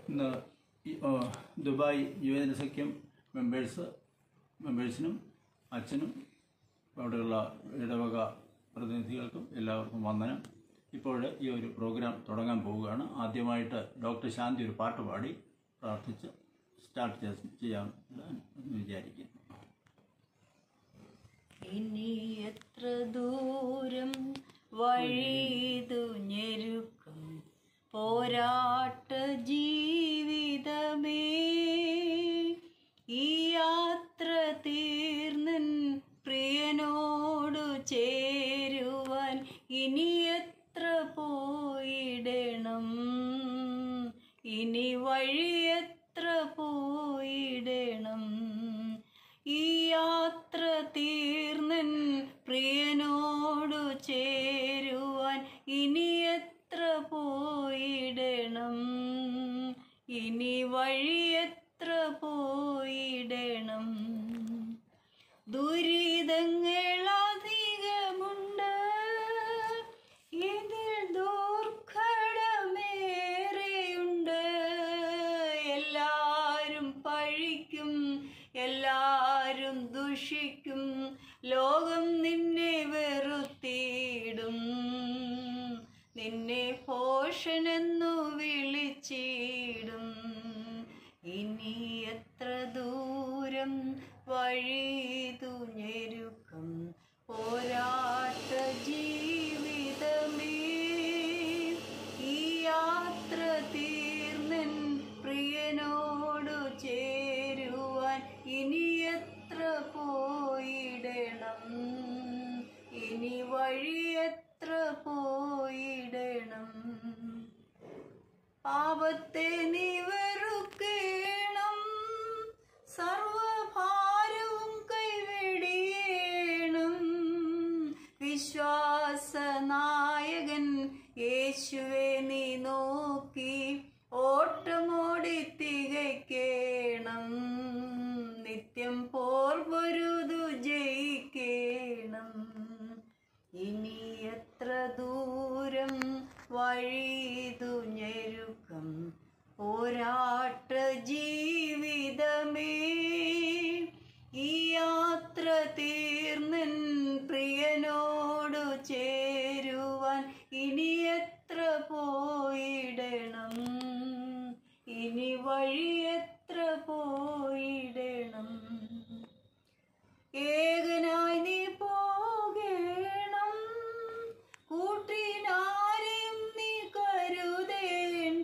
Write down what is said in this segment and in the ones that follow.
ഇന്ന് ഈ, ആ, ദുബായ് യുവജന സഖ്യം മെമ്പേഴ്സ് മെമ്പേഴ്സിനും അച്ഛനും അവിടെയുള്ള ഇടവക പ്രതിനിധികൾക്കും എല്ലാവർക്കും വന്ദനം ഇപ്പോൾ ഈ ഒരു പ്രോഗ്രാം തുടങ്ങാൻ പോവുകയാണ് ആദ്യമായിട്ട് ഡോക്ടർ ശാന്തി ഒരു പാട്ട് പാടി പ്രാർത്ഥിച്ച് സ്റ്റാർട്ട് ചെയ്യാൻ എന്ന് വിചാരിക്കുന്നു ഇനി എത്ര ദൂരം വഴിതു ഞെരുക്കം പോരാട്ട ജീവിതമേ ഈ യാത്ര തീർന്നൻ പ്രിയനോടു ചേരുവാൻ ഇനി എത്ര പോയിടണം ഇനി വഴി എത്ര പോയിടണം ഈ യാത്ര തീർന്നൻ പ്രിയനോടു ചേരുവാൻ ഇനി എത്ര പോയിടണം ഇനി വഴി എത്ര പോയിടണം ദുരിതങ്ങളധികമുണ്ട് ഇതിൽ ദുർഘടമേറെയുണ്ട് എല്ലാരും പഴിക്കും എല്ലാരും ദുഷിക്കും ലോകം നിന്നെ വെറുത്തിടും നിന്നെ പോഷനെന്നു വിളിച്ചിടും ഇനി എത്ര ദൂരം വഴിതു ഞെരുക്കം പോരാട്ട ജീവിതമേ ഈ യാത്ര തീർന്നൻ പ്രിയനോടു ചേരുവാൻ ഇനി എത്ര പോയിടണം ഇനി വഴി എത്ര പോയിടണം പാപത്തെ നീ വെറുക്കേണം സർവഭാരവും കൈവെടിയേണം വിശ്വാസനായകൻ യേശുവെ നീ നോക്കി ഓട്ടമോടി തികയ്ക്കേണം നിത്യം പോർ പൊരുതു ജയിക്കേണം ഇനി എത്ര ദൂരം വഴിതു ഞെരുക്കം പോരാട്ട ജീവിതമേ ഈ യാത്ര തീർന്നൻ പ്രിയനോടു ചേരുവാൻ ഇനി എത്ര പോയിടണം ഇനി വഴി എത്ര പോയിടണം ഏകനായി നീ പോകേണം കൂട്ടിനാരെയും നീ കരുതേണ്ട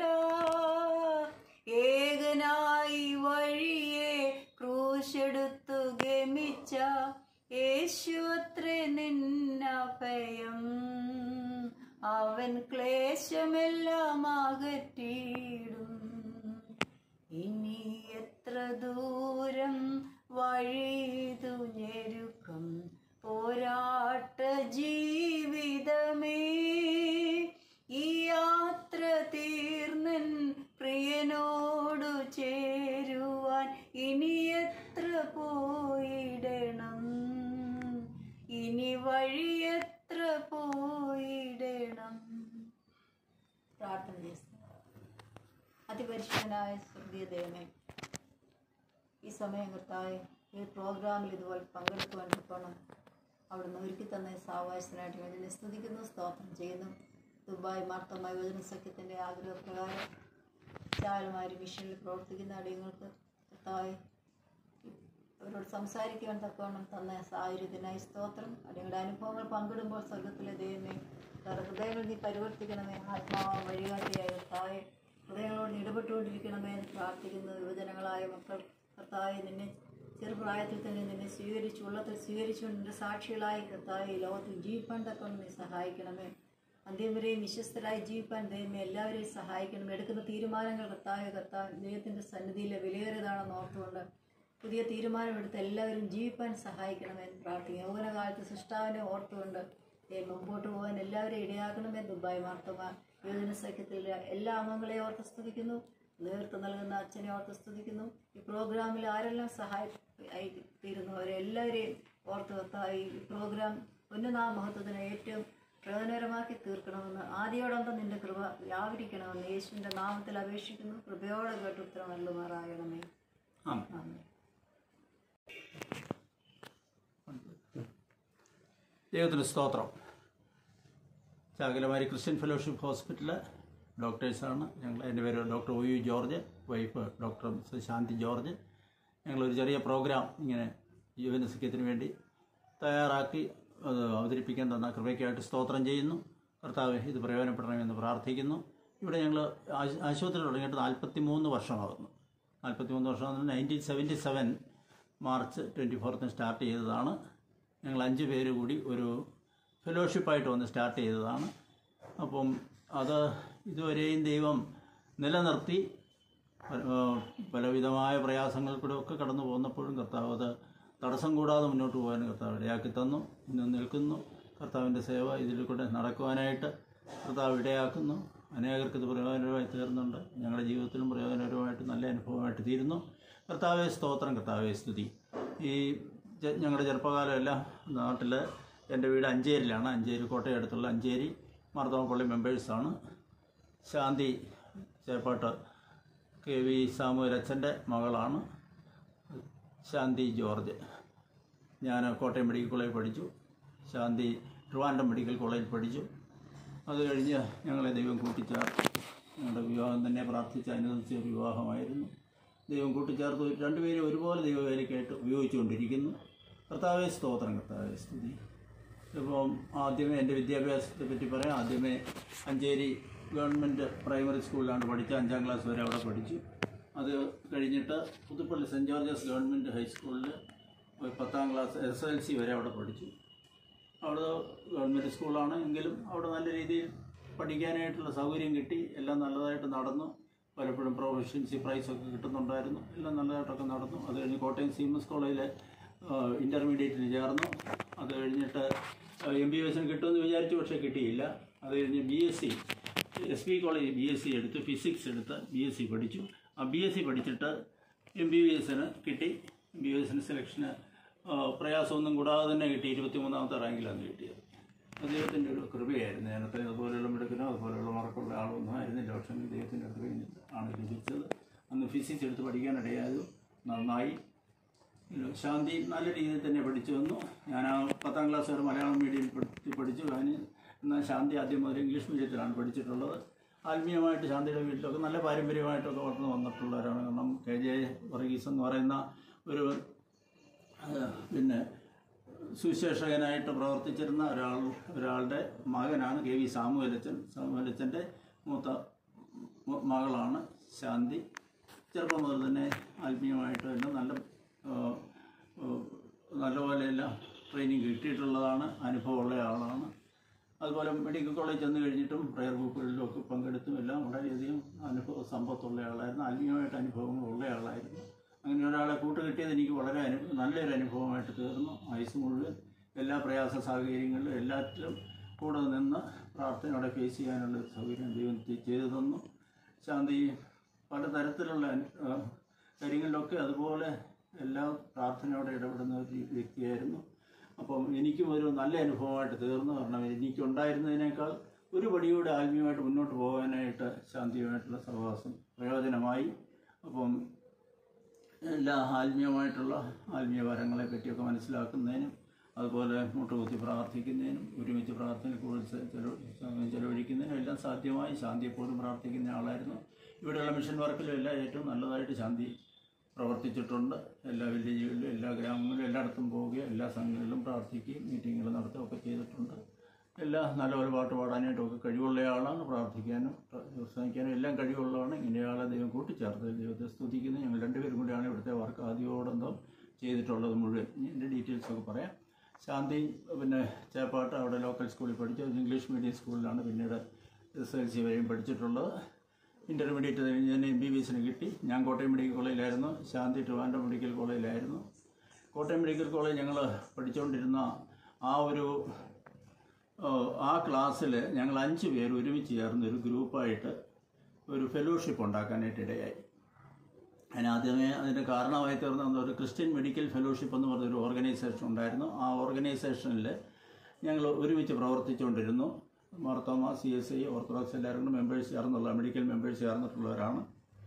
ഏകനായി വഴിയെ ക്രൂശെടുത്തു ഗമിച്ച യേശു അത്രേ നിന്നഭയം അവൻ ക്ലേശമെല്ലാം അകറ്റിയിടും ഇനി എത്ര ദൂരം വഴിതു ഞെരുക്കം പോരാട്ട ജീവിതമേ ഈ യാത്ര തീർന്നൻ പ്രിയനോടു ചേരുവാൻ ഇനി എത്ര പോയിടണം ഇനി വഴി എത്ര പോയിടണം പ്രാർത്ഥന ചെയ്യുന്നു അതിപരിശുദ്ധനായ സ്വർഗീയ ദൈവമേ ഈ സമയം കർത്താവെ ഈ പ്രോഗ്രാമിൽ ഇതുപോലെ പങ്കെടുക്കുവാൻ കിട്ടണം അവിടുന്ന് ഒരുക്കി തന്ന ഈ സാവകാശത്തിനായിട്ട് വേണ്ടി സ്തുതിക്കുന്നു സ്തോത്രം ചെയ്യുന്നു ദുബായ് മാർത്തമ്മ യുവജന സഖ്യത്തിൻ്റെ ആഗ്രഹപ്രകാരം ചായമാരി മിഷനിൽ പ്രവർത്തിക്കുന്ന അടിയങ്ങൾക്ക് കർത്താവെ അവരോട് സംസാരിക്കുവാൻ തക്കവണ്ണം തന്ന സാഹചര്യത്തിനായി സ്തോത്രം അടിയങ്ങളുടെ അനുഭവങ്ങൾ പങ്കിടുമ്പോൾ സ്വർഗത്തിലെ ദൈവമേ വേറെ ഹൃദയങ്ങൾ നീ പരിവർത്തിക്കണമേ ആത്മാവ് വഴികാട്ടിയായ കർത്താവെ ഹൃദയങ്ങളോട് നീ ഇടപെട്ടുകൊണ്ടിരിക്കണമേ എന്ന് പ്രാർത്ഥിക്കുന്നു യുവജനങ്ങളായ മക്കൾ കർത്താവെ നിന്നെ ചെറുപ്രായത്തിൽ തന്നെ നിന്നെ സ്വീകരിച്ചു ഉള്ളത്തിൽ സ്വീകരിച്ചുകൊണ്ട് നിന്റെ സാക്ഷികളായി കർത്താവെ ഈ ലോകത്തിൽ ജീവിപ്പാൻ തക്കൊണ്ട് നീ സഹായിക്കണമേ അന്ത്യം വരെയും വിശ്വസ്തരായി ജീവിപ്പാൻ ദൈവമേ എല്ലാവരെയും സഹായിക്കണം എടുക്കുന്ന തീരുമാനങ്ങൾ കർത്താവെ കർത്താവ് ദൈവത്തിൻ്റെ സന്നിധിയിലെ വിലയേറിയതാണെന്ന് ഓർത്തുകൊണ്ട് പുതിയ തീരുമാനമെടുത്ത് എല്ലാവരും ജീവിപ്പാൻ സഹായിക്കണമെന്ന് പ്രാർത്ഥിക്കും യൗവനകാലത്ത് സൃഷ്ടാവിനെ ഓർത്തുകൊണ്ട് ദൈവം മുമ്പോട്ട് പോകാൻ എല്ലാവരെയും ഇടയാക്കണമേ ദുബായ് മാർത്തമ യുവജന സഖ്യത്തിലെ എല്ലാ അംഗങ്ങളെയും ഓർത്ത് സ്തുതിക്കുന്നു നേതൃത്വം നൽകുന്ന അച്ഛനെ ഓർത്ത് സ്തുതിക്കുന്നു ഈ പ്രോഗ്രാമിൽ ആരെല്ലാം സഹായി ആയി തീരുന്നു അവരെല്ലാവരെയും ഓർത്ത് കർത്താവ് ഈ പ്രോഗ്രാം ഉന്നതാ മഹത്വത്തിന് ഏറ്റവും പ്രയോജനകരമാക്കി തീർക്കണമെന്ന് ആദ്യോടൊപ്പം നിന്റെ കൃപ വ്യാപരിക്കണമെന്ന് യേശുവിൻ്റെ നാമത്തിൽ അപേക്ഷിക്കുന്നു കൃപയോടെ കേട്ട് ഉത്തരം അല്ലുമാറാകണമേ ആമേൻ ആമേൻ ദൈവത്തിന് സ്തോത്രം ചാകലമാരി ക്രിസ്ത്യൻ ഫെലോഷിപ്പ് ഹോസ്പിറ്റല് ഡോക്ടേഴ്സാണ് ഞങ്ങൾ എൻ്റെ പേര് doctor O U George wife doctor Miss Shanthi George ഞങ്ങളൊരു ചെറിയ പ്രോഗ്രാം ഇങ്ങനെ ജീവന സഖ്യത്തിന് വേണ്ടി തയ്യാറാക്കി അത് അവതരിപ്പിക്കാൻ തന്ന കൃപയ്ക്കായിട്ട് സ്തോത്രം ചെയ്യുന്നു കർത്താവ് ഇത് പ്രയോജനപ്പെടണമെന്ന് പ്രാർത്ഥിക്കുന്നു ഇവിടെ ഞങ്ങൾ ആശുപത്രി തുടങ്ങിയിട്ട് നാൽപ്പത്തി മൂന്ന് വർഷമാകുന്നു നാൽപ്പത്തി മൂന്ന് വർഷം nineteen seventy seven March twenty ഫോർത്തിന് സ്റ്റാർട്ട് ചെയ്തതാണ് ഞങ്ങൾ അഞ്ച് പേര് കൂടി ഒരു ഫെലോഷിപ്പായിട്ട് വന്ന് സ്റ്റാർട്ട് ചെയ്തതാണ് അപ്പം അത് ഇതുവരെയും ദൈവം നിലനിർത്തി ആ, പലവിധമായ പ്രയാസങ്ങൾ കൂടെ ഒക്കെ കടന്നു പോകുന്നപ്പോഴും കർത്താവ് അത് തടസ്സം കൂടാതെ മുന്നോട്ട് പോകാൻ കർത്താവ് ഇടയാക്കി തന്നു ഇന്ന് നിൽക്കുന്നു കർത്താവിൻ്റെ സേവ ഇതിൽ കൂടെ നടക്കുവാനായിട്ട് കർത്താവ് ഇടയാക്കുന്നു അനേകർക്ക് ഇത് പ്രയോജനകരമായി തീർന്നുണ്ട് ഞങ്ങളുടെ ജീവിതത്തിലും പ്രയോജനകരമായിട്ട് നല്ല അനുഭവമായിട്ട് തീരുന്നു കർത്താവെ സ്തോത്രം കർത്താവെ സ്തുതി ഈ ജ- ഞങ്ങളുടെ ചെറുപ്പകാലമെല്ലാം നാട്ടിൽ എൻ്റെ വീട് അഞ്ചേരിയിലാണ് അഞ്ചേരി കോട്ടയം അടുത്തുള്ള അഞ്ചേരി മാർത്തോമപ്പള്ളി മെമ്പേഴ്സാണ് Shanthi Cheppattu K V Samuel അച്ഛൻ്റെ മകളാണ് ശാന്തി ജോർജ് ഞാൻ കോട്ടയം മെഡിക്കൽ കോളേജിൽ പഠിച്ചു ശാന്തി ട്രിവാൻഡ്രം മെഡിക്കൽ കോളേജിൽ പഠിച്ചു അത് കഴിഞ്ഞ് ഞങ്ങളെ ദൈവം കൂട്ടിച്ചേർത്തു ഞങ്ങളുടെ വിവാഹം തന്നെ പ്രാർത്ഥിച്ച് അനുവദിച്ച ഒരു വിവാഹമായിരുന്നു ദൈവം കൂട്ടിച്ചേർത്ത് രണ്ടുപേരും ഒരുപോലെ ദൈവവേലയ്ക്കായിട്ട് ഉപയോഗിച്ചുകൊണ്ടിരിക്കുന്നു കർത്താവെ സ്തോത്രം കർത്താവെ സ്തുതി ഇപ്പം ആദ്യമേ എൻ്റെ വിദ്യാഭ്യാസത്തെ പറ്റി പറയാം ആദ്യമേ അഞ്ചേരി ഗവൺമെൻറ് പ്രൈമറി സ്കൂളിലാണ് പഠിച്ചത് അഞ്ചാം ക്ലാസ് വരെ അവിടെ പഠിച്ചു അത് കഴിഞ്ഞിട്ട് പുതുപ്പള്ളി സെൻറ്റ് ജോർജസ് ഗവൺമെൻറ് ഹൈസ്കൂളിൽ ഒരു പത്താം ക്ലാസ് എസ് എൽ സി വരെ അവിടെ പഠിച്ചു അവിടെ ഗവൺമെൻറ് സ്കൂളാണ് എങ്കിലും അവിടെ നല്ല രീതിയിൽ പഠിക്കാനായിട്ടുള്ള സൗകര്യം കിട്ടി എല്ലാം നല്ലതായിട്ട് നടന്നു പലപ്പോഴും പ്രൊഫഷൻസി പ്രൈസൊക്കെ കിട്ടുന്നുണ്ടായിരുന്നു എല്ലാം നല്ലതായിട്ടൊക്കെ നടന്നു അത് കഴിഞ്ഞ് കോട്ടയം സി എം എസ് കോളേജിൽ ഇൻ്റർമീഡിയറ്റിന് ചേർന്നു അത് കഴിഞ്ഞിട്ട് എം ബി എസിന് കിട്ടുമെന്ന് വിചാരിച്ചു പക്ഷേ കിട്ടിയില്ല അത് കഴിഞ്ഞ് B S C S P college B S C എടുത്ത് ഫിസിക്സ് എടുത്ത് ബി എസ് സി പഠിച്ചു ആ ബി എസ് സി പഠിച്ചിട്ട് എം ബി ബി എസിന് കിട്ടി എം ബി ബി എസിന് സെലക്ഷന് പ്രയാസമൊന്നും കൂടാതെ തന്നെ കിട്ടി ഇരുപത്തി മൂന്നാമത്തെ റാങ്കിലാണ് കിട്ടിയത് അദ്ദേഹത്തിൻ്റെ ഒരു കൃപയായിരുന്നു നേരത്തെ അതുപോലെയുള്ള മിടുക്കനോ അതുപോലെയുള്ള മറക്കുള്ള ആളൊന്നും ആയിരുന്നില്ല പക്ഷേ ദൈവത്തിൻ്റെ കൃപയിൽ ആണ് ലഭിച്ചത് അന്ന് ഫിസിക്സ് എടുത്ത് പഠിക്കാനിടയായത് നന്നായി ശാന്തി നല്ല രീതിയിൽ തന്നെ പഠിച്ചു വന്നു ഞാൻ ആ പത്താം ക്ലാസ് വരെ മലയാളം മീഡിയം പഠിച്ച് പഠിച്ചു അതിന് എന്നാൽ ശാന്തി ആദ്യം മുതൽ ഇംഗ്ലീഷ് മീഡിയത്തിലാണ് പഠിച്ചിട്ടുള്ളത് ആത്മീയമായിട്ട് ശാന്തിയുടെ വീട്ടിലൊക്കെ നല്ല പാരമ്പര്യമായിട്ടൊക്കെ വളർന്നു വന്നിട്ടുള്ളവരാണ് കാരണം കെ ജെ വർഗീസ് എന്ന് പറയുന്ന ഒരു ആ, പിന്നെ സുവിശേഷകനായിട്ട് പ്രവർത്തിച്ചിരുന്ന ഒരാൾ ഒരാളുടെ മകനാണ് കെ വി സാമുവലച്ചൻ സാമുവലച്ചൻ്റെ മൂത്ത മ- മകളാണ് ശാന്തി ചെറുപ്പം മുതൽ തന്നെ ആത്മീയമായിട്ടും എല്ലാം നല്ല ആ, ആ, നല്ലപോലെ എല്ലാം ട്രെയിനിങ് കിട്ടിയിട്ടുള്ളതാണ് അനുഭവമുള്ള ആളാണ് അതുപോലെ മെഡിക്കൽ കോളേജ് ചെന്ന് കഴിഞ്ഞിട്ടും പ്രയർ ഗ്രൂപ്പുകളിലൊക്കെ പങ്കെടുത്തും എല്ലാം വളരെയധികം അനുഭവ സമ്പത്തുള്ള ആളായിരുന്നു ആത്മീയമായിട്ട് അനുഭവങ്ങളുള്ള ആളായിരുന്നു അങ്ങനെ ഒരാളെ കൂട്ടുകിട്ടിയത് എനിക്ക് വളരെ അനു നല്ലൊരു അനുഭവമായിട്ട് തീർന്നു ആയുസ് മുഴുവൻ എല്ലാ പ്രയാസ സാഹചര്യങ്ങളിലും എല്ലാറ്റിലും കൂടെ നിന്ന് പ്രാർത്ഥനയോടെ ഫേസ് ചെയ്യാനുള്ള ഒരു സൗകര്യം ദൈവം തി- ചെയ്തു തന്നു ശാന്തി പലതരത്തിലുള്ള അനു- ആ, കാര്യങ്ങളിലൊക്കെ അതുപോലെ എല്ലാ പ്രാർത്ഥനയോടെ ഇടപെടുന്ന ഒരു വ്യക്തിയായിരുന്നു അപ്പം എനിക്കും ഒരു നല്ല അനുഭവമായിട്ട് തീർന്നു കാരണം എനിക്കുണ്ടായിരുന്നതിനേക്കാൾ ഒരു പടിയൂടെ ആത്മീയമായിട്ട് മുന്നോട്ട് പോകാനായിട്ട് ശാന്തിയുമായിട്ടുള്ള സഹവാസം പ്രയോജനമായി അപ്പം എല്ലാ ആത്മീയമായിട്ടുള്ള ആത്മീയ വരങ്ങളെ പറ്റിയൊക്കെ മനസ്സിലാക്കുന്നതിനും അതുപോലെ മുട്ടുകുത്തി പ്രാർത്ഥിക്കുന്നതിനും ഒരുമിച്ച് പ്രാർത്ഥനയിൽ കൂടുതൽ ചെ- ചെലവ് സമയം ചെലവഴിക്കുന്നതിനും എല്ലാം സാധ്യമായി ശാന്തിയെപ്പോഴും പ്രാർത്ഥിക്കുന്ന ആളായിരുന്നു ഇവിടെയുള്ള മിഷൻ വർക്കിലും എല്ലാം ഏറ്റവും നല്ലതായിട്ട് ശാന്തി പ്രവർത്തിച്ചിട്ടുണ്ട് എല്ലാ വില്ലേജുകളിലും എല്ലാ ഗ്രാമങ്ങളിലും എല്ലായിടത്തും പോവുകയും എല്ലാ സംഘങ്ങളിലും പ്രാർത്ഥിക്കുകയും മീറ്റിങ്ങുകൾ നടത്തുകയൊക്കെ ചെയ്തിട്ടുണ്ട് എല്ലാ നല്ലപോലെ പാട്ട് പാടാനായിട്ടും ഒക്കെ കഴിവുള്ള ആളാണ് പ്രാർത്ഥിക്കാനും പ്രസംഗിക്കാനും എല്ലാം കഴിവുള്ളതാണ് ഇങ്ങനെയാളെ ദൈവം കൂട്ടിച്ചേർത്ത് ദൈവത്തെ സ്തുതിക്കുന്നു ഞങ്ങൾ രണ്ടുപേരും കൂടിയാണ് ഇവിടുത്തെ വർക്ക് ആദ്യോടന്തം ചെയ്തിട്ടുള്ളത് മുഴുവൻ ഇനി എൻ്റെ ഡീറ്റെയിൽസ് ഒക്കെ പറയാം ശാന്തി പിന്നെ ചേപ്പാട്ട് അവിടെ ലോക്കൽ സ്കൂളിൽ പഠിച്ചു അത് ഇംഗ്ലീഷ് മീഡിയം സ്കൂളിലാണ് പിന്നീട് എസ് എൽ സി വരെയും പഠിച്ചിട്ടുള്ളത് ഇൻ്റർമീഡിയറ്റ് കഴിഞ്ഞ് ഞാൻ എം ബി ബി എസിന് കിട്ടി ഞാൻ കോട്ടയം മെഡിക്കൽ കോളേജിലായിരുന്നു ശാന്തി ട്രിവാൻഡ്രം മെഡിക്കൽ കോളേജിലായിരുന്നു കോട്ടയം മെഡിക്കൽ കോളേജ് ഞങ്ങൾ പഠിച്ചുകൊണ്ടിരുന്ന ആ ഒരു ഏഹ്, ആ ക്ലാസ്സിൽ ഞങ്ങൾ അഞ്ച് പേര് ഒരുമിച്ച് ചേർന്ന് ഒരു ഗ്രൂപ്പായിട്ട് ഒരു ഫെലോഷിപ്പ് ഉണ്ടാക്കാനായിട്ട് ഇടയായി അതിനാദ്യമേ അതിൻ്റെ കാരണമായി തീർന്ന ഒരു ക്രിസ്ത്യൻ മെഡിക്കൽ ഫെലോഷിപ്പ് എന്ന് പറഞ്ഞൊരു ഓർഗനൈസേഷൻ ഉണ്ടായിരുന്നു ആ ഓർഗനൈസേഷനിൽ ഞങ്ങൾ ഒരുമിച്ച് പ്രവർത്തിച്ചുകൊണ്ടിരുന്നു Marthoma C S I orthodox എല്ലാവരും കൂടെ മെമ്പേഴ്സ് ചേർന്നുള്ള മെഡിക്കൽ മെമ്പേഴ്സ് ചേർന്നിട്ടുള്ളവരാണ്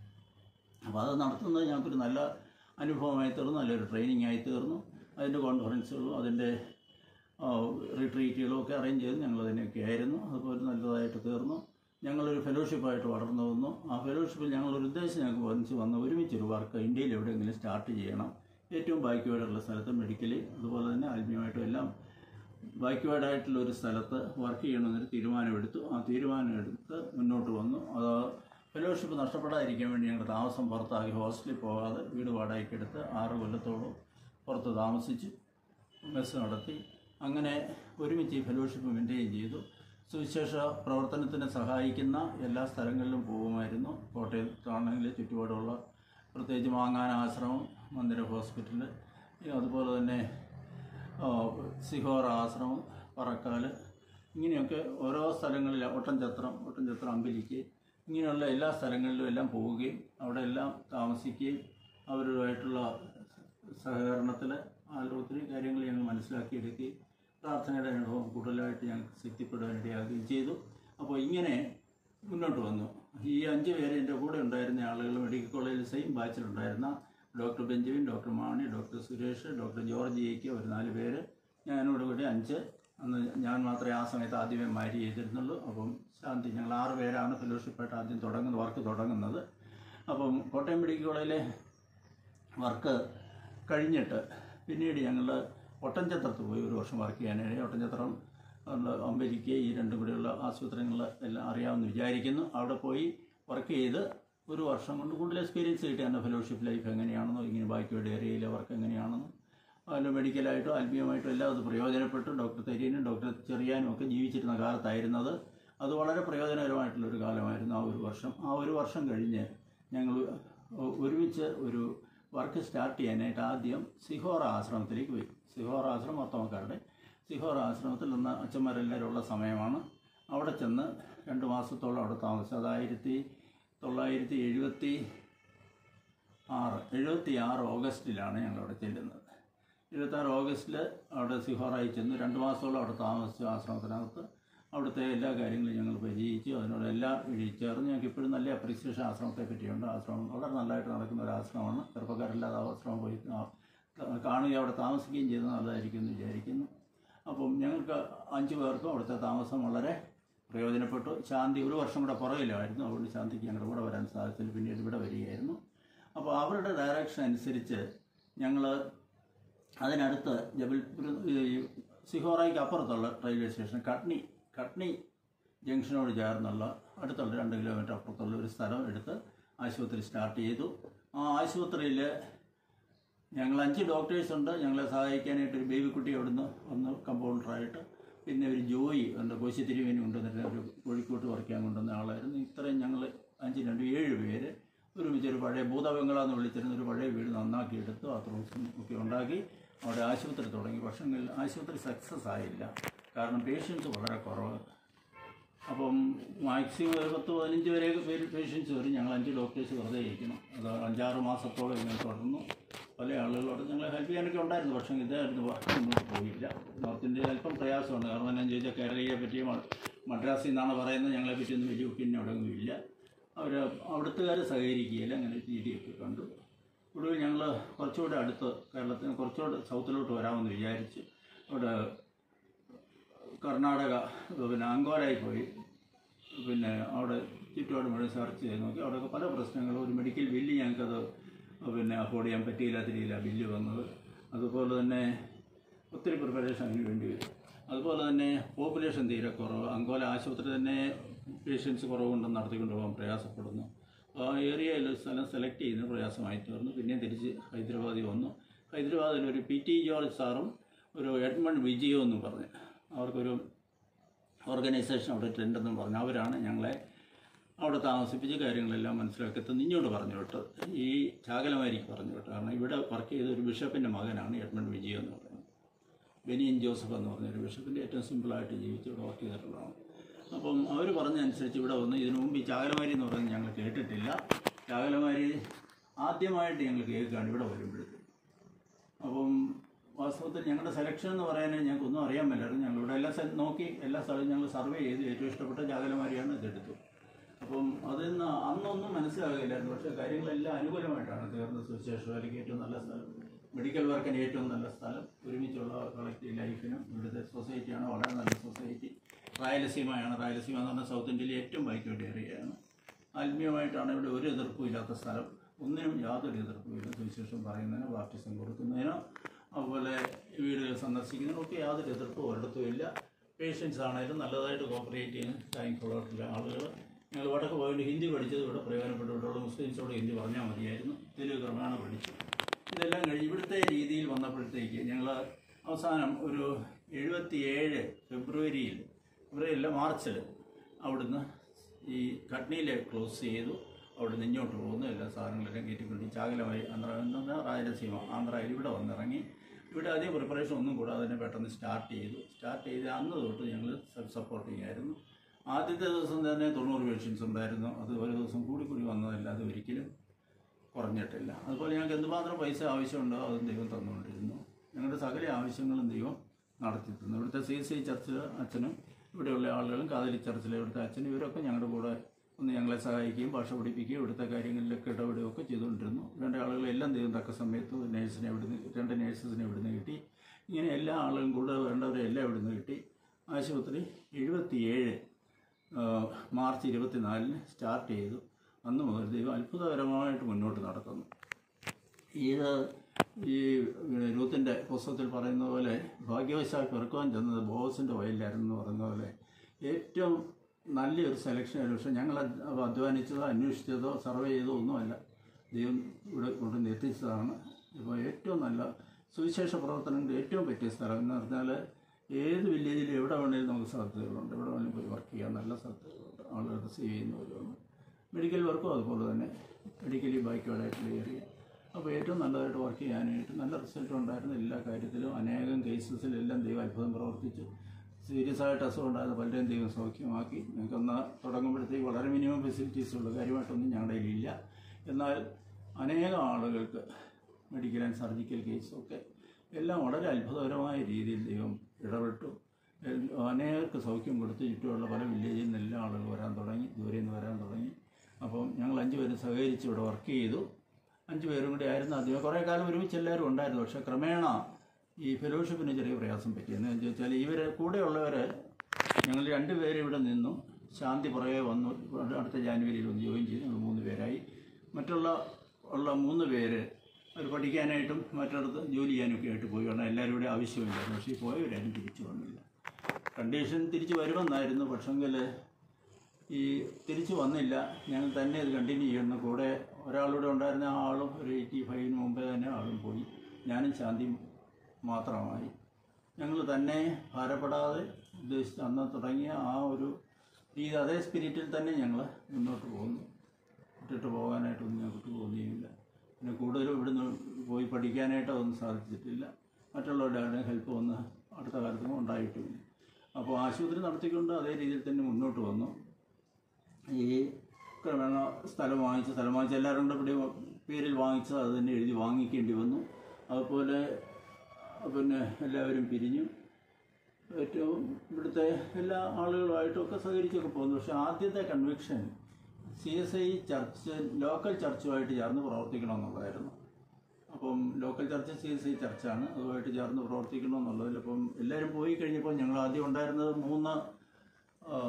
അപ്പോൾ അത് നടത്തുന്നത് ഞങ്ങൾക്കൊരു നല്ല അനുഭവമായി തീർന്നു നല്ലൊരു ട്രെയിനിങ് ആയി തീർന്നു അതിൻ്റെ കോൺഫറൻസുകളും അതിൻ്റെ റിട്രീറ്റുകളും ഒക്കെ അറേഞ്ച് ചെയ്ത് ഞങ്ങൾ അതിനൊക്കെ ആയിരുന്നു അതുപോലെ നല്ലതായിട്ട് തീർന്നു ഞങ്ങളൊരു ഫെലോഷിപ്പായിട്ട് വളർന്നു വന്നു ആ ഫെലോഷിപ്പിൽ ഞങ്ങളൊരു ഉദ്ദേശം ഞങ്ങൾക്ക് വന്നിച്ച് വന്ന് ഒരുമിച്ചൊരു വർക്ക് ഇന്ത്യയിൽ എവിടെയെങ്കിലും സ്റ്റാർട്ട് ചെയ്യണം ഏറ്റവും ബാക്കിയോടുള്ള സ്ഥലത്ത് മെഡിക്കലി അതുപോലെ തന്നെ ആത്മീയമായിട്ടും എല്ലാം ബാക്ക്വേർഡായിട്ടുള്ള ഒരു സ്ഥലത്ത് വർക്ക് ചെയ്യണമെന്നൊരു തീരുമാനമെടുത്തു ആ തീരുമാനമെടുത്ത് മുന്നോട്ട് വന്നു അത് ഫെലോഷിപ്പ് നഷ്ടപ്പെടാതിരിക്കാൻ വേണ്ടി ഞങ്ങൾ താമസം പുറത്താക്കി ഹോസ്റ്റലിൽ പോകാതെ വീട് വാടകയ്ക്ക് എടുത്ത് ആറ് കൊല്ലത്തോളം പുറത്ത് താമസിച്ചു മെസ്സ് നടത്തി അങ്ങനെ ഒരുമിച്ച് ഈ ഫെലോഷിപ്പ് മെയിൻറ്റെയിൻ ചെയ്തു സുവിശേഷ പ്രവർത്തനത്തിന് സഹായിക്കുന്ന എല്ലാ സ്ഥലങ്ങളിലും പോകുമായിരുന്നു കോട്ടയത്താണെങ്കിൽ ചുറ്റുപാടുള്ള പ്രത്യേകിച്ച് മാങ്ങാന ആശ്രമം മന്ദിര ഹോസ്പിറ്റൽ അതുപോലെ തന്നെ ആ, സിഹോർ ആശ്രമം പറക്കാല് ഇങ്ങനെയൊക്കെ ഓരോ സ്ഥലങ്ങളിൽ ഒട്ടൻചത്രം ഒട്ടൻചത്രം അമ്പലിക്ക് ഇങ്ങനെയുള്ള എല്ലാ സ്ഥലങ്ങളിലും എല്ലാം പോവുകയും അവിടെ എല്ലാം താമസിക്കുകയും അവരുമായിട്ടുള്ള സഹകരണത്തിൽ ഒത്തിരി കാര്യങ്ങൾ ഞങ്ങൾ മനസ്സിലാക്കിയെടുക്കുകയും പ്രാർത്ഥനയുടെ അനുഭവം കൂടുതലായിട്ട് ഞങ്ങൾക്ക് ശക്തിപ്പെടാനിടയാകുകയും ചെയ്തു അപ്പോൾ ഇങ്ങനെ മുന്നോട്ട് വന്നു ഈ അഞ്ച് പേര് എൻ്റെ കൂടെ ഉണ്ടായിരുന്ന ആളുകൾ മെഡിക്കൽ കോളേജിൽ സെയിം ബാച്ചിലുണ്ടായിരുന്ന doctor Benjamin doctor Mani doctor Suresh doctor George എക്ക് ഒരു നാല് പേര് ഞാനോട് കൂടി അഞ്ച് അന്ന് ഞാൻ മാത്രമേ ആ സമയത്ത് ആദ്യമേ മാരി ചെയ്തിരുന്നുള്ളൂ അപ്പം ശാന്തി ഞങ്ങൾ ആറ് പേരാണ് ഫെലോഷിപ്പായിട്ട് ആദ്യം തുടങ്ങുന്നത് വർക്ക് തുടങ്ങുന്നത് അപ്പം കോട്ടയം മെഡിക്കൽ കോളേജിലെ വർക്ക് കഴിഞ്ഞിട്ട് പിന്നീട് ഞങ്ങൾ ഒട്ടൻചത്രത്ത് പോയി ഒരു വർഷം വർക്ക് ചെയ്യാനായി ഒട്ടൻചത്രം ഉള്ള അമ്പലിക്ക് ഈ രണ്ടും കൂടെയുള്ള ആശുപത്രികൾ എല്ലാം അറിയാമെന്ന് വിചാരിക്കുന്നു അവിടെ പോയി വർക്ക് ചെയ്ത് ഒരു വർഷം കൊണ്ട് കൂടുതൽ എക്സ്പീരിയൻസ് കിട്ടിയാണ് ഫെലോഷിപ്പ് ലൈഫ് എങ്ങനെയാണെന്നോ ഇങ്ങനെ ബാക്കിയുടെ ഏരിയയിലെ വർക്ക് എങ്ങനെയാണെന്നോ അതിൽ മെഡിക്കലായിട്ടോ ആത്മീയമായിട്ടോ എല്ലാം അത് പ്രയോജനപ്പെട്ടു ഡോക്ടർ തെരീനും ഡോക്ടർ ചെറിയാനും ഒക്കെ ജീവിച്ചിരുന്ന കാലത്തായിരുന്നത് അത് വളരെ പ്രയോജനകരമായിട്ടുള്ളൊരു കാലമായിരുന്നു ആ ഒരു വർഷം ആ ഒരു വർഷം കഴിഞ്ഞ് ഞങ്ങൾ ഒ- ഒരുമിച്ച് ഒരു വർക്ക് സ്റ്റാർട്ട് ചെയ്യാനായിട്ട് ആദ്യം സിഹോർ ആശ്രമത്തിലേക്ക് പോയി സിഹോർ ആശ്രമം മൊത്തമക്കാരുടെ സിഹോർ ആശ്രമത്തിൽ നിന്ന് അച്ഛന്മാരെല്ലാവരും ഉള്ള സമയമാണ് അവിടെ ചെന്ന് രണ്ട് മാസത്തോളം അവിടെ താമസിച്ചു അത് ആയിരത്തി തൊള്ളായിരത്തി എഴുപത്തി ആറ് എഴുപത്തി ആറ് ഓഗസ്റ്റിലാണ് ഞങ്ങൾ അവിടെ ചെല്ലുന്നത് എഴുപത്താറ് ഓഗസ്റ്റിൽ അവിടെ സിഹോറായി ചെന്ന് രണ്ട് മാസത്തോളം അവിടെ താമസിച്ചു ആശ്രമത്തിനകത്ത് അവിടുത്തെ എല്ലാ കാര്യങ്ങളും ഞങ്ങൾ പരിചയിച്ചു അതിനോടെല്ലാം ചേർന്ന് ഞങ്ങൾക്ക് ഇപ്പോഴും നല്ല അപ്രീസിയേഷൻ ആശ്രമത്തെ പറ്റിയുണ്ട് ആശ്രമം വളരെ നല്ലതായിട്ട് നടക്കുന്ന ഒരു ആശ്രമമാണ് ചെറുപ്പക്കാരില്ലാതെ ആ ആശ്രമം പോയി കാ- കാണുകയും അവിടെ താമസിക്കുകയും ചെയ്തത് നല്ലതായിരിക്കും എന്ന് വിചാരിക്കുന്നു അപ്പം ഞങ്ങൾക്ക് അഞ്ച് പേർക്കും അവിടുത്തെ താമസം വളരെ പ്രയോജനപ്പെട്ടു ശാന്തി ഒരു വർഷം കൂടെ പുറകിലായിരുന്നു അതുകൊണ്ട് ശാന്തിക്ക് ഞങ്ങളുടെ കൂടെ വരാൻ സാധിച്ചില്ല പിന്നീട് ഇവിടെ വരികയായിരുന്നു അപ്പോൾ അവരുടെ ഡയറക്ഷൻ അനുസരിച്ച് ഞങ്ങൾ അതിനടുത്ത് ജബൽപുർ ഈ സിഹോറയ്ക്ക് അപ്പുറത്തുള്ള റെയിൽവേ സ്റ്റേഷൻ കട്നി കട്നി ജംഗ്ഷനോട് ചേർന്നുള്ള അടുത്തുള്ള രണ്ട് കിലോമീറ്റർ അപ്പുറത്തുള്ള ഒരു സ്ഥലം എടുത്ത് ആശുപത്രി സ്റ്റാർട്ട് ചെയ്തു ആ ആശുപത്രിയിൽ ഞങ്ങൾ അഞ്ച് ഡോക്ടേഴ്സ് ഉണ്ട് ഞങ്ങളെ സഹായിക്കാനായിട്ട് ഒരു ബേബി കുട്ടി അവിടുന്ന് ഒന്ന് കമ്പൗണ്ടറായിട്ട് പിന്നെ ഒരു ജോയി ഉണ്ട് കോശി തിരുവേനി കൊണ്ടുവന്നിട്ട് ഒരു കോഴിക്കോട്ട് വർക്ക് ചെയ്യാൻ കൊണ്ടുവന്ന ആളായിരുന്നു ഇത്രയും ഞങ്ങൾ അഞ്ച് രണ്ട് ഏഴ് പേര് ഒരുമിച്ച് ഒരു പഴയ ഭൂതബംഗ്ലാന്ന് വിളിച്ചിരുന്ന ഒരു പഴയ വീട് നന്നാക്കി എടുത്തു ബാത്റൂംസും ഒക്കെ ഉണ്ടാക്കി അവിടെ ആശുപത്രി തുടങ്ങി പക്ഷെങ്കിൽ ആശുപത്രി സക്സസ് ആയില്ല കാരണം പേഷ്യൻസ് വളരെ കുറവ് അപ്പം മാക്സിമം ഒരു പത്ത് പതിനഞ്ച് വരെ പേഷ്യൻസ് വരും ഞങ്ങൾ അഞ്ച് ഡോക്ടേഴ്സ് വെറുതെ ഇരിക്കണം അത് അഞ്ചാറ് മാസത്തോളം ഇങ്ങനെ തുടർന്നു പല ആളുകളോട് ഞങ്ങളെ ഹെൽപ്പ് ചെയ്യാനൊക്കെ ഉണ്ടായിരുന്നു പക്ഷേ ഇതായിരുന്നു വർക്ക് മുന്നോട്ട് പോയില്ല നോർത്ത് ഇന്ത്യയിൽ അല്പം പ്രയാസമുണ്ട് കാരണം എന്നാന്ന് ചോദിച്ചാൽ കേരളീയെ പറ്റി മ- മദ്രാസിൽ നിന്നാണ് പറയുന്നത് ഞങ്ങളെ പറ്റിയൊന്നും വലിയ ഒപ്പീനിയൻ അവിടെ ഒന്നും ഇല്ല അവർ അവിടുത്തുകാർ സഹകരിക്കുകയില്ല അങ്ങനെ ഒരു രീതിയൊക്കെ കണ്ടു ഒടുവിൽ ഞങ്ങൾ കുറച്ചുകൂടെ അടുത്ത് കേരളത്തിന് കുറച്ചുകൂടെ സൗത്തിലോട്ട് വരാമെന്ന് വിചാരിച്ച് അവിടെ കർണാടക പിന്നെ അങ്കോലയിൽ പോയി പിന്നെ അവിടെ ചുറ്റുപാട് മുഴുവൻ സെർച്ച് ചെയ്ത് നോക്കി അവിടെയൊക്കെ പല പ്രശ്നങ്ങളും ഒരു മെഡിക്കൽ ബില്ല് ഞങ്ങൾക്കത് പിന്നെ അഫോർഡ് ചെയ്യാൻ പറ്റിയില്ലാത്ത രീതിയിലാണ് ബില്ല് വന്നത് അതുപോലെ തന്നെ ഒത്തിരി പ്രിപ്പറേഷൻ അതിന് വേണ്ടി വരും അതുപോലെ തന്നെ പോപ്പുലേഷൻ തീരെ കുറവ് അങ്കോല ആശുപത്രി തന്നെ പേഷ്യൻസ് കുറവുണ്ടെന്ന് നടത്തിക്കൊണ്ട് പോകാൻ പ്രയാസപ്പെടുന്നു അപ്പോൾ ആ ഏരിയയിൽ സ്ഥലം സെലക്ട് ചെയ്യുന്നത് പ്രയാസമായി തീർന്നു പിന്നെയും തിരിച്ച് ഹൈദരാബാദിൽ വന്നു ഹൈദരാബാദിൽ ഒരു പി ടി ജോർജ് സാറും ഒരു എഡ്മണ്ട് വിജയോ എന്നും പറഞ്ഞ് അവർക്കൊരു ഓർഗനൈസേഷൻ അവിടെ ഉണ്ടെന്നും പറഞ്ഞു അവരാണ് ഞങ്ങളെ അവിടെ താമസിപ്പിച്ച് കാര്യങ്ങളെല്ലാം മനസ്സിലാക്കി തന്ന് ഇങ്ങോട്ട് പറഞ്ഞു വിട്ടത് ഈ ചാകലമാരിക്ക് പറഞ്ഞു വിട്ടത് കാരണം ഇവിടെ വർക്ക് ചെയ്ത ഒരു ബിഷപ്പിൻ്റെ മകനാണ് എഡ്മണ്ട് വിജയോ എന്ന് പറയുന്നത് ബെനിയൻ ജോസഫ് എന്ന് പറഞ്ഞ ഒരു ബിഷപ്പിൻ്റെ ഏറ്റവും സിമ്പിളായിട്ട് ജീവിച്ച് ഇവിടെ വർക്ക് ചെയ്തിട്ടുള്ളതാണ് അപ്പം അവർ പറഞ്ഞതനുസരിച്ച് ഇവിടെ വന്ന് ഇതിനു മുമ്പ് ഈ ചാകലമാരി എന്ന് പറയുന്നത് ഞങ്ങൾ കേട്ടിട്ടില്ല ചാകലമാരി ആദ്യമായിട്ട് ഞങ്ങൾ കേൾക്കുകയാണ് ഇവിടെ വരുമ്പോഴത്തേക്ക് അപ്പം വാസ്തവത്തിൽ ഞങ്ങളുടെ സെലക്ഷൻ എന്ന് പറയാനേ ഞങ്ങൾക്കൊന്നും അറിയാൻ മേലായിരുന്നു ഞങ്ങൾ ഇവിടെ എല്ലാം സ്ഥലം നോക്കി എല്ലാ സ്ഥലവും ഞങ്ങൾ സർവേ ചെയ്ത് ഏറ്റവും ഇഷ്ടപ്പെട്ട ജാഗലമാരിയാണ് ഇതെടുത്തു അപ്പം അതിൽ നിന്ന് അന്നൊന്നും മനസ്സിലാകില്ലായിരുന്നു പക്ഷേ കാര്യങ്ങളെല്ലാം അനുകൂലമായിട്ടാണ് തീർന്ന സുവിശേഷം അല്ലെങ്കിൽ ഏറ്റവും നല്ല സ്ഥലം മെഡിക്കൽ വർക്കിന് ഏറ്റവും നല്ല സ്ഥലം ഒരുമിച്ചുള്ള കളക്റ്റീവ് ലൈഫിനും ഇവിടുത്തെ സൊസൈറ്റിയാണ് വളരെ നല്ല സൊസൈറ്റി റായലസീമയാണ് റായലസീമ എന്ന് പറഞ്ഞാൽ സൗത്ത് ഇന്ത്യയിലെ ഏറ്റവും ബൈക്കോട്ട് ഏരിയയാണ് ആത്മീയമായിട്ടാണ് ഇവിടെ ഒരു എതിർപ്പും ഇല്ലാത്ത സ്ഥലം ഒന്നിനും യാതൊരു എതിർപ്പും ഇല്ല സുവിശേഷം പറയുന്നതിനോ ബാപ്റ്റിസം കൊടുക്കുന്നതിനോ അതുപോലെ വീടുകൾ സന്ദർശിക്കുന്നതിനോ ഒക്കെ യാതൊരു എതിർപ്പും ഒരിടത്തും ഇല്ല പേഷ്യൻസ് ആണെങ്കിലും നല്ലതായിട്ട് കോപ്പറേറ്റ് ചെയ്യുന്ന താങ്ക്ഫുൾ ആയിട്ടുള്ള ആളുകൾ ഞങ്ങൾ വടക്ക് പോയിട്ട് ഹിന്ദി പഠിച്ചത് ഇവിടെ പ്രയോജനപ്പെട്ടുള്ള മുസ്ലിംസോട് ഹിന്ദി പറഞ്ഞാൽ മതിയായിരുന്നു ഇതിൽ ക്രമേണ പഠിച്ചു ഇതെല്ലാം കഴിഞ്ഞ് ഇവിടുത്തെ രീതിയിൽ വന്നപ്പോഴത്തേക്ക് ഞങ്ങൾ അവസാനം ഒരു എഴുപത്തിയേഴ് ഫെബ്രുവരിയിൽ ഫെബ്രുവരിയില്ല മാർച്ചിൽ അവിടുന്ന് ഈ കട്നിയിലെ ക്ലോസ് ചെയ്തു അവിടുന്ന് ഇങ്ങോട്ട് പോകുന്നു എല്ലാ സാധനങ്ങളെല്ലാം കയറ്റിക്കൊണ്ട് ചാകലമായി ആന്ധ്ര എന്ന് പറഞ്ഞാൽ റായലസീമ ആന്ധ്രയിൽ ഇവിടെ വന്നിറങ്ങി ഇവിടെ അധികം പ്രിപ്പറേഷൻ ഒന്നും കൂടാതെ തന്നെ പെട്ടെന്ന് സ്റ്റാർട്ട് ചെയ്തു സ്റ്റാർട്ട് ചെയ്ത് അന്ന് തൊട്ട് ഞങ്ങൾ സെൽഫ് സപ്പോർട്ടിങ് ആയിരുന്നു ആദ്യത്തെ ദിവസം തന്നെ തൊണ്ണൂറ് പേഷ്യൻസ് ഉണ്ടായിരുന്നു അത് ഒരു ദിവസം കൂടി കൂടി വന്നതല്ലാതെ ഒരിക്കലും കുറഞ്ഞിട്ടില്ല അതുപോലെ ഞങ്ങൾക്ക് എന്തുമാത്രം പൈസ ആവശ്യമുണ്ടോ അതും ദൈവം തന്നുകൊണ്ടിരുന്നു ഞങ്ങളുടെ സകല ആവശ്യങ്ങളും ദൈവം നടത്തി തന്നു ഇവിടുത്തെ സി സി ചർച്ചിൽ അച്ഛനും ഇവിടെയുള്ള ആളുകളും കാതലി ചർച്ചിലെ ഇവിടുത്തെ അച്ഛനും ഇവരൊക്കെ ഞങ്ങളുടെ കൂടെ ഒന്ന് ഞങ്ങളെ സഹായിക്കുകയും ഭാഷ പഠിപ്പിക്കുകയും ഇവിടുത്തെ കാര്യങ്ങളിലൊക്കെ ഇടപെടുകയും ഒക്കെ ചെയ്തുകൊണ്ടിരുന്നു വേണ്ട ആളുകളെല്ലാം ദൈവം തക്ക സമയത്ത് നേഴ്സിനെ ഇവിടുന്ന് രണ്ട് നേഴ്സസിനെ ഇവിടുന്ന് കിട്ടി ഇങ്ങനെ എല്ലാ ആളുകളും കൂടെ വേണ്ടവരെ എല്ലാം ഇവിടുന്ന് കിട്ടി ആശുപത്രി എഴുപത്തിയേഴ് ആഹ് മാർച്ച് ഇരുപത്തിനാലിന് സ്റ്റാർട്ട് ചെയ്തു അന്ന് മുതൽ ദൈവം അത്ഭുതകരമായിട്ട് മുന്നോട്ട് നടക്കുന്നു ഇത് ഈ രൂത്തിൻ്റെ പുസ്തകത്തിൽ പറയുന്ന പോലെ ഭാഗ്യവശാൽ പെറുക്കുവാൻ ചെന്നത് ബോസിൻ്റെ വയലിലായിരുന്നു എന്ന് പറയുന്ന പോലെ ഏറ്റവും നല്ലൊരു സെലക്ഷൻ ആയിരുന്നു പക്ഷേ ഞങ്ങൾ അത് അധ്വാനിച്ചതോ അന്വേഷിച്ചതോ സർവേ ചെയ്തോ ഒന്നുമല്ല ദൈവം ഇവിടെ കൊണ്ടുവന്ന് എത്തിച്ചതാണ് ഇപ്പോൾ ഏറ്റവും നല്ല സുവിശേഷ പ്രവർത്തനങ്ങളുടെ ഏറ്റവും പറ്റിയ സ്ഥലം എന്ന് പറഞ്ഞാൽ ഏത് വില്ലേജിലും എവിടെ വേണമെങ്കിലും നമുക്ക് സാധ്യതകളുണ്ട് എവിടെ വേണമെങ്കിലും പോയി വർക്ക് ചെയ്യാൻ നല്ല സാധ്യതകളുണ്ട് ആളുകൾ റിസീവ് ചെയ്യുന്നവരുണ്ട് മെഡിക്കൽ വർക്കും അതുപോലെ തന്നെ മെഡിക്കലി ബാക്കിയോടായിട്ടുള്ള ഏരിയ അപ്പോൾ ഏറ്റവും നല്ലതായിട്ട് വർക്ക് ചെയ്യാനായിട്ട് നല്ല റിസൾട്ട് ഉണ്ടായിരുന്നു എല്ലാ കാര്യത്തിലും അനേകം കേസസിലെല്ലാം ദൈവം അത്ഭുതം പ്രവർത്തിച്ചു സീരിയസ് ആയിട്ട് അസുഖം ഉണ്ടായത് പലരെയും ദൈവം സൗഖ്യമാക്കി ഞങ്ങൾക്കൊന്ന് തുടങ്ങുമ്പോഴത്തേക്ക് വളരെ മിനിമം ഫെസിലിറ്റീസ് ഉള്ളൂ കാര്യമായിട്ടൊന്നും ഞങ്ങളുടെ കയ്യിലില്ല എന്നാൽ അനേകം ആളുകൾക്ക് മെഡിക്കൽ ആൻഡ് സർജിക്കൽ കേസൊക്കെ എല്ലാം വളരെ അത്ഭുതകരമായ രീതിയിൽ ദൈവം ഇടപെട്ടു എൽ- അനേകർക്ക് സൗഖ്യം കൊടുത്ത് ചുറ്റുമുള്ള പല വില്ലേജിൽ നിന്ന് എല്ലാ ആളുകൾ വരാൻ തുടങ്ങി ദൂരെ നിന്ന് വരാൻ തുടങ്ങി അപ്പം ഞങ്ങൾ അഞ്ച് പേരും സഹകരിച്ച് ഇവിടെ വർക്ക് ചെയ്തു അഞ്ച് പേരും കൂടി ആയിരുന്നു ആദ്യമേ കുറേ കാലം ഒരുമിച്ച് എല്ലാവരും ഉണ്ടായിരുന്നു പക്ഷേ ക്രമേണ ഈ ഫെലോഷിപ്പിന് ചെറിയ പ്രയാസം പറ്റി എന്ന് വെച്ചാൽ ഇവർ കൂടെയുള്ളവർ ഞങ്ങൾ രണ്ടുപേരും ഇവിടെ നിന്നു ശാന്തി പുറകെ വന്നു അടുത്ത ജാനുവരിയിൽ ഒന്ന് ജോയിൻ ചെയ്തു ഞങ്ങൾ മൂന്ന് പേരായി മറ്റുള്ള ഉള്ള മൂന്ന് പേര് അവർ പഠിക്കാനായിട്ടും മറ്റിടത്ത് ജോലി ചെയ്യാനൊക്കെ ആയിട്ട് പോയി കാരണം എല്ലാവരും ഇവിടെ ആവശ്യമില്ലായിരുന്നു പക്ഷേ ഈ പോയവരാരും തിരിച്ചു വന്നില്ല കണ്ടീഷൻ തിരിച്ചു വരുമെന്നായിരുന്നു പക്ഷെങ്കിൽ ഈ തിരിച്ചു വന്നില്ല ഞങ്ങൾ തന്നെ ഇത് കണ്ടിന്യൂ ചെയ്യുന്ന കൂടെ ഒരാളിവിടെ ഉണ്ടായിരുന്ന ആ ആളും ഒരു എയ്റ്റി ഫൈവിന് മുമ്പേ തന്നെ ആളും പോയി ഞാനും ശാന്തിയും മാത്രമായി ഞങ്ങൾ തന്നെ ഭാരപ്പെടാതെ ഉദ്ദേശിച്ച് അന്ന് തുടങ്ങിയ ആ ഒരു രീതി അതേ സ്പിരിറ്റിൽ തന്നെ ഞങ്ങൾ മുന്നോട്ട് പോകുന്നു വിട്ടിട്ട് പോകാനായിട്ടൊന്നും ഞങ്ങൾക്ക് തോന്നിയില്ല പിന്നെ കൂടുതലും ഇവിടുന്ന് പോയി പഠിക്കാനായിട്ടോ ഒന്നും സാധിച്ചിട്ടില്ല മറ്റുള്ളവരുടെ ആരുടെയും ഹെൽപ്പ് ഒന്നും അടുത്ത കാലത്തൊന്നും ഉണ്ടായിട്ടുമില്ല അപ്പോൾ ആശുപത്രി നടത്തിക്കൊണ്ട് അതേ രീതിയിൽ തന്നെ മുന്നോട്ട് വന്നു ഈ ക്രമേണ സ്ഥലം വാങ്ങിച്ച് സ്ഥലം വാങ്ങിച്ച് എല്ലാവരും കൂടെ ഇവിടെ പേരിൽ വാങ്ങിച്ചത് അത് തന്നെ എഴുതി വാങ്ങിക്കേണ്ടി വന്നു അതുപോലെ പിന്നെ എല്ലാവരും പിരിഞ്ഞു ഏറ്റവും ഇവിടുത്തെ എല്ലാ ആളുകളുമായിട്ടൊക്കെ സഹകരിച്ചൊക്കെ പോകുന്നു പക്ഷേ ആദ്യത്തെ conviction C S I church local ചർച്ചുമായിട്ട് ചേർന്ന് പ്രവർത്തിക്കണമെന്നുള്ളതായിരുന്നു അപ്പം local church C S I ചർച്ചാണ് അതുമായിട്ട് ചേർന്ന് പ്രവർത്തിക്കണമെന്നുള്ളതിൽ അപ്പം എല്ലാവരും പോയി കഴിഞ്ഞപ്പോൾ ഞങ്ങൾ ആദ്യം ഉണ്ടായിരുന്നത് മൂന്ന് ആ,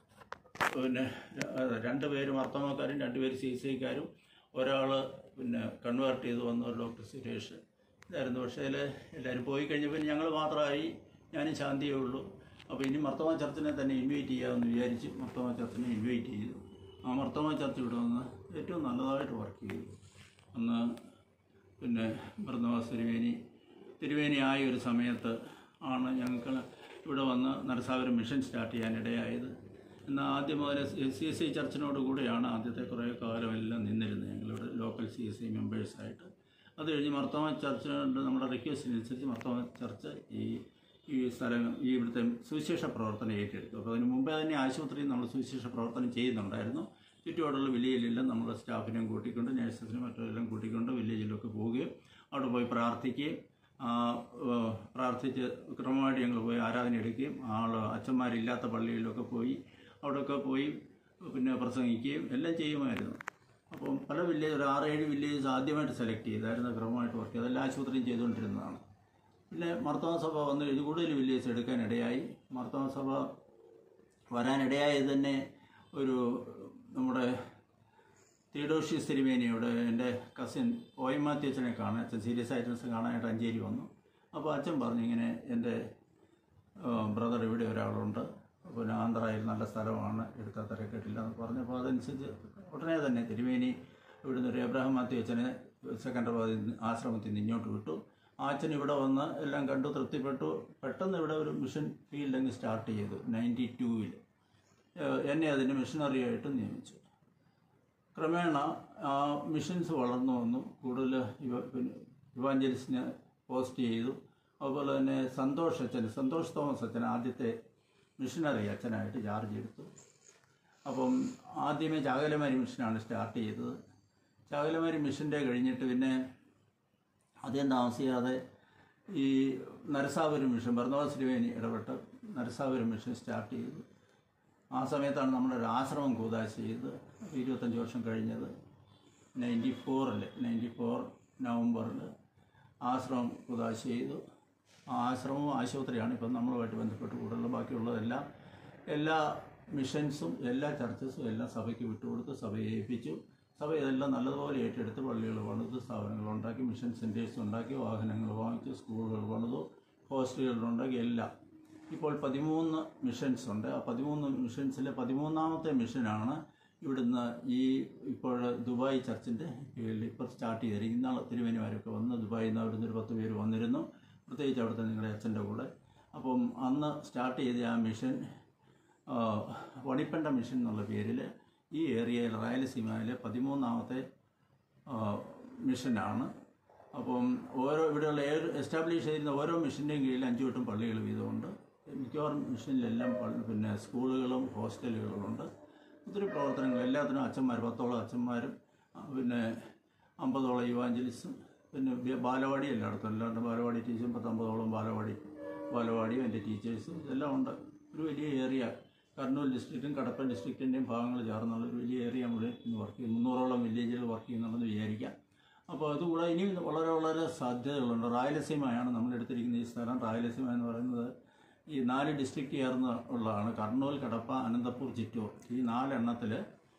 പിന്നെ ര- രണ്ട് പേര് മർത്തമാക്കാരും രണ്ട് പേര് സി സി ഐക്കാരും ഒരാൾ പിന്നെ കൺവേർട്ട് ചെയ്ത് വന്ന ഡോക്ടർ സുരേഷ് ഇതായിരുന്നു പക്ഷേ അതിൽ എല്ലാവരും പോയി കഴിഞ്ഞപ്പോൾ ഞങ്ങൾ മാത്രമായി ഞാനും ശാന്തിയേ ഉള്ളൂ അപ്പോൾ ഇനി മർത്തമ ചർച്ചിനെ തന്നെ ഇൻവൈറ്റ് ചെയ്യാമെന്ന് വിചാരിച്ച് മർത്തമ ചർച്ചിനെ ഇൻവൈറ്റ് ചെയ്തു ആ മർത്തമ ചർച്ച് ഇവിടെ വന്ന് ഏറ്റവും നല്ലതായിട്ട് വർക്ക് ചെയ്തു അന്ന് പിന്നെ ഭരണവാസ് തിരുവേനി തിരുവേനി ആയ ഒരു സമയത്ത് ആണ് ഞങ്ങൾക്ക് ഇവിടെ വന്ന് നരസാഗരം മിഷൻ സ്റ്റാർട്ട് ചെയ്യാനിടയായത് എന്നാൽ ആദ്യം മുതൽ സി എസ് ഐ ചർച്ചിനോട് കൂടെയാണ് ആദ്യത്തെ കുറേ കാലം എല്ലാം നിന്നിരുന്നത് ഞങ്ങളിവിടെ ലോക്കൽ സി എസ് ഐ മെമ്പേഴ്സായിട്ട് അത് കഴിഞ്ഞ് മർത്തമ ചർച്ചിനുണ്ട് നമ്മുടെ റിക്വസ്റ്റിനനുസരിച്ച് മർത്തമ ചർച്ച് ഈ ഈ സ്ഥലം ഈ ഇവിടുത്തെ സുവിശേഷ പ്രവർത്തനം ഏറ്റെടുത്തു അപ്പോൾ അതിന് മുമ്പേ തന്നെ ആശുപത്രിയിൽ നമ്മൾ സുവിശേഷ പ്രവർത്തനം ചെയ്യുന്നുണ്ടായിരുന്നു ചുറ്റുപാടുള്ള വില്ലേജിലെല്ലാം നമ്മുടെ സ്റ്റാഫിനെയും കൂട്ടിക്കൊണ്ട് നഴ്സസിനും മറ്റെല്ലാം കൂട്ടിക്കൊണ്ട് വില്ലേജിലൊക്കെ പോവുകയും അവിടെ പോയി പ്രാർത്ഥിക്കുകയും ആ, ഏഹ്, പ്രാർത്ഥിച്ച് ക്രമമായിട്ട് ഞങ്ങൾ പോയി ആരാധന എടുക്കുകയും ആൾ അച്ഛന്മാരില്ലാത്ത പള്ളികളിലൊക്കെ പോയി അവിടെയൊക്കെ പോയി പിന്നെ പ്രസംഗിക്കുകയും എല്ലാം ചെയ്യുമായിരുന്നു അപ്പം പല വില്ലേജ് ഒരു ആറേഴ് വില്ലേജസ് ആദ്യമായിട്ട് സെലക്ട് ചെയ്തായിരുന്നു ക്രമമായിട്ട് വർക്ക് ചെയ്ത് അതെല്ലാം ആശുപത്രിയും ചെയ്തുകൊണ്ടിരുന്നതാണ് പിന്നെ മർത്തോമ സഭ വന്ന് ഇത് കൂടുതൽ വില്ലേജ് എടുക്കാനിടയായി മർത്തോമ സഭ വരാനിടയായത് തന്നെ ഒരു നമ്മുടെ തീഡോഷ്യസ് തിരുമേനിയോട് എൻ്റെ കസിൻ ഓയമാത്തി അച്ഛനെ കാണാൻ അച്ഛൻ സീരിയസ് ആയിട്ട് കാണാനായിട്ട് അഞ്ചേരി വന്നു അപ്പോൾ അച്ഛൻ പറഞ്ഞു ഇങ്ങനെ എൻ്റെ ബ്രദർ ഇവിടെ ഒരാളുണ്ട് പിന്നെ ആന്ധ്രയിൽ നല്ല സ്ഥലമാണ് എടുത്താൽ തിരക്കിട്ടില്ല എന്ന് പറഞ്ഞപ്പോൾ അതനുസരിച്ച് ഉടനെ തന്നെ തിരുമേനി ഇവിടുന്ന് ഒരു എബ്രാഹിം മാത്യു അച്ഛനെ സെക്കൻഡറാബാദിൽ നിന്ന് ആശ്രമത്തിൽ നിന്ന് ഇങ്ങോട്ട് വിട്ടു ആ അച്ഛൻ ഇവിടെ വന്ന് എല്ലാം കണ്ടു തൃപ്തിപ്പെട്ടു പെട്ടെന്ന് ഇവിടെ ഒരു മിഷൻ ഫീൽഡ് അങ്ങ് സ്റ്റാർട്ട് ചെയ്തു നയൻറ്റി ടൂവിൽ എന്നെ അതിന് മിഷണറി ആയിട്ട് നിയമിച്ചു ക്രമേണ ആ മിഷൻസ് വളർന്നു വന്നു കൂടുതൽ ഇവ പിന്നെ ഇവാഞ്ചലിസ്റ്റിനെ പോസ്റ്റ് ചെയ്തു അതുപോലെ തന്നെ സന്തോഷ് അച്ഛൻ സന്തോഷ് തോമസ് അച്ഛൻ ആദ്യത്തെ മിഷണറി അച്ഛനായിട്ട് ചാർജ് എടുത്തു അപ്പം ആദ്യമേ ചാകലമാരി മിഷനാണ് സ്റ്റാർട്ട് ചെയ്തത് ചാകലമാരി മിഷൻ്റെ കഴിഞ്ഞിട്ട് പിന്നെ അധികം താമസിയാതെ ഈ നരസാപുരം മിഷൻ ഭരണവാസ തിരുവേനി ഇടപെട്ട് നരസാപുരം മിഷൻ സ്റ്റാർട്ട് ചെയ്തു ആ സമയത്താണ് നമ്മുടെ ഒരു ആശ്രമം കൂതാശ ചെയ്ത് ഇരുപത്തഞ്ച് വർഷം കഴിഞ്ഞത് നയൻറ്റി ഫോറിൽ നയൻറ്റി ഫോർ നവംബറിൽ ആശ്രമം കൂതാശ ചെയ്തു ആ ആശ്രമവും ആശുപത്രിയാണ് ഇപ്പം നമ്മളുമായിട്ട് ബന്ധപ്പെട്ട് കൂടുതലുള്ള ബാക്കിയുള്ളതെല്ലാം എല്ലാ മിഷൻസും എല്ലാ ചർച്ചസും എല്ലാം സഭയ്ക്ക് വിട്ടുകൊടുത്ത് സഭയെ ഏൽപ്പിച്ചു സഭ ഇതെല്ലാം നല്ലതുപോലെ ഏറ്റെടുത്ത് പള്ളികൾ പണിത് സ്ഥാപനങ്ങൾ ഉണ്ടാക്കി മിഷൻ സെൻറ്റേഴ്സ് ഉണ്ടാക്കി വാഹനങ്ങൾ വാങ്ങിച്ചു സ്കൂളുകൾ പണിതു ഹോസ്റ്റലുകൾ ഉണ്ടാക്കി എല്ലാം ഇപ്പോൾ പതിമൂന്ന് മിഷൻസ് ഉണ്ട് ആ പതിമൂന്ന് മിഷൻസിലെ പതിമൂന്നാമത്തെ മിഷനാണ് ഇവിടുന്ന് ഈ ഇപ്പോൾ ദുബായ് ചർച്ചിൻ്റെ കീഴിൽ ഇപ്പോൾ സ്റ്റാർട്ട് ചെയ്തിരിക്കുന്ന ഇന്നാൾ തിരുവേനിമാരൊക്കെ വന്ന് ദുബായിൽ നിന്ന് അവിടുന്ന് ഒരു പത്ത് പേര് വന്നിരുന്നു പ്രത്യേകിച്ച് അവിടുത്തെ നിങ്ങളുടെ അച്ഛൻ്റെ കൂടെ അപ്പം അന്ന് സ്റ്റാർട്ട് ചെയ്ത ആ മിഷൻ ആ, വണിപ്പണ്ട മിഷൻ എന്നുള്ള പേരിൽ ഈ ഏരിയയിൽ റായലസീമയിലെ പതിമൂന്നാമത്തെ ആ, മിഷനാണ് അപ്പം ഓരോ ഇവിടെയുള്ള ഏത് എസ്റ്റാബ്ലിഷ് ചെയ്യുന്ന ഓരോ മിഷൻ്റെയും കീഴിൽ അഞ്ചു വട്ടം പള്ളികൾ വീതമുണ്ട് മിക്കവാറും മിഷനിലെല്ലാം പള്ളി- പിന്നെ സ്കൂളുകളും ഹോസ്റ്റലുകളുമുണ്ട് ഒത്തിരി പ്രവർത്തനങ്ങൾ എല്ലാത്തിനും അച്ഛന്മാർ പത്തോളം അച്ഛന്മാരും ആ, പിന്നെ അമ്പതോളം യുവാഞ്ചലിസും പിന്നെ ബി- ബാലവാടി എല്ലായിടത്തും എല്ലാവരുടെ ബാലവാടി ടീച്ചറും പത്തമ്പതോളം ബാലവാടി ബാലവാടിയും എൻ്റെ ടീച്ചേഴ്സും ഇതെല്ലാം ഉണ്ട് ഒരു വലിയ ഏരിയ കർണൂൽ ഡിസ്ട്രിക്റ്റും കടപ്പ ഡിസ്ട്രിക്റ്റിൻ്റെയും ഭാഗങ്ങൾ ചേർന്നുള്ള ഒരു വലിയ ഏരിയ മുഴുവൻ ഇന്ന് വർക്ക് ചെയ്യും മുന്നൂറോളം വില്ലേജുകൾ വർക്ക് ചെയ്യുന്നുണ്ടെന്ന് വിചാരിക്കാം അപ്പോൾ അതുകൂടെ ഇനിയും വളരെ വളരെ സാധ്യതകളുണ്ട് റായലസീമയാണ് നമ്മൾ എടുത്തിരിക്കുന്ന ഈ സ്ഥലം റായലസീമ എന്ന് പറയുന്നത് ഈ നാല് ഡിസ്ട്രിക്റ്റ് ചേർന്ന് ഉള്ളതാണ് കർണൂൽ കടപ്പ അനന്തപൂർ ചിറ്റൂർ ഈ നാലെണ്ണത്തിൽ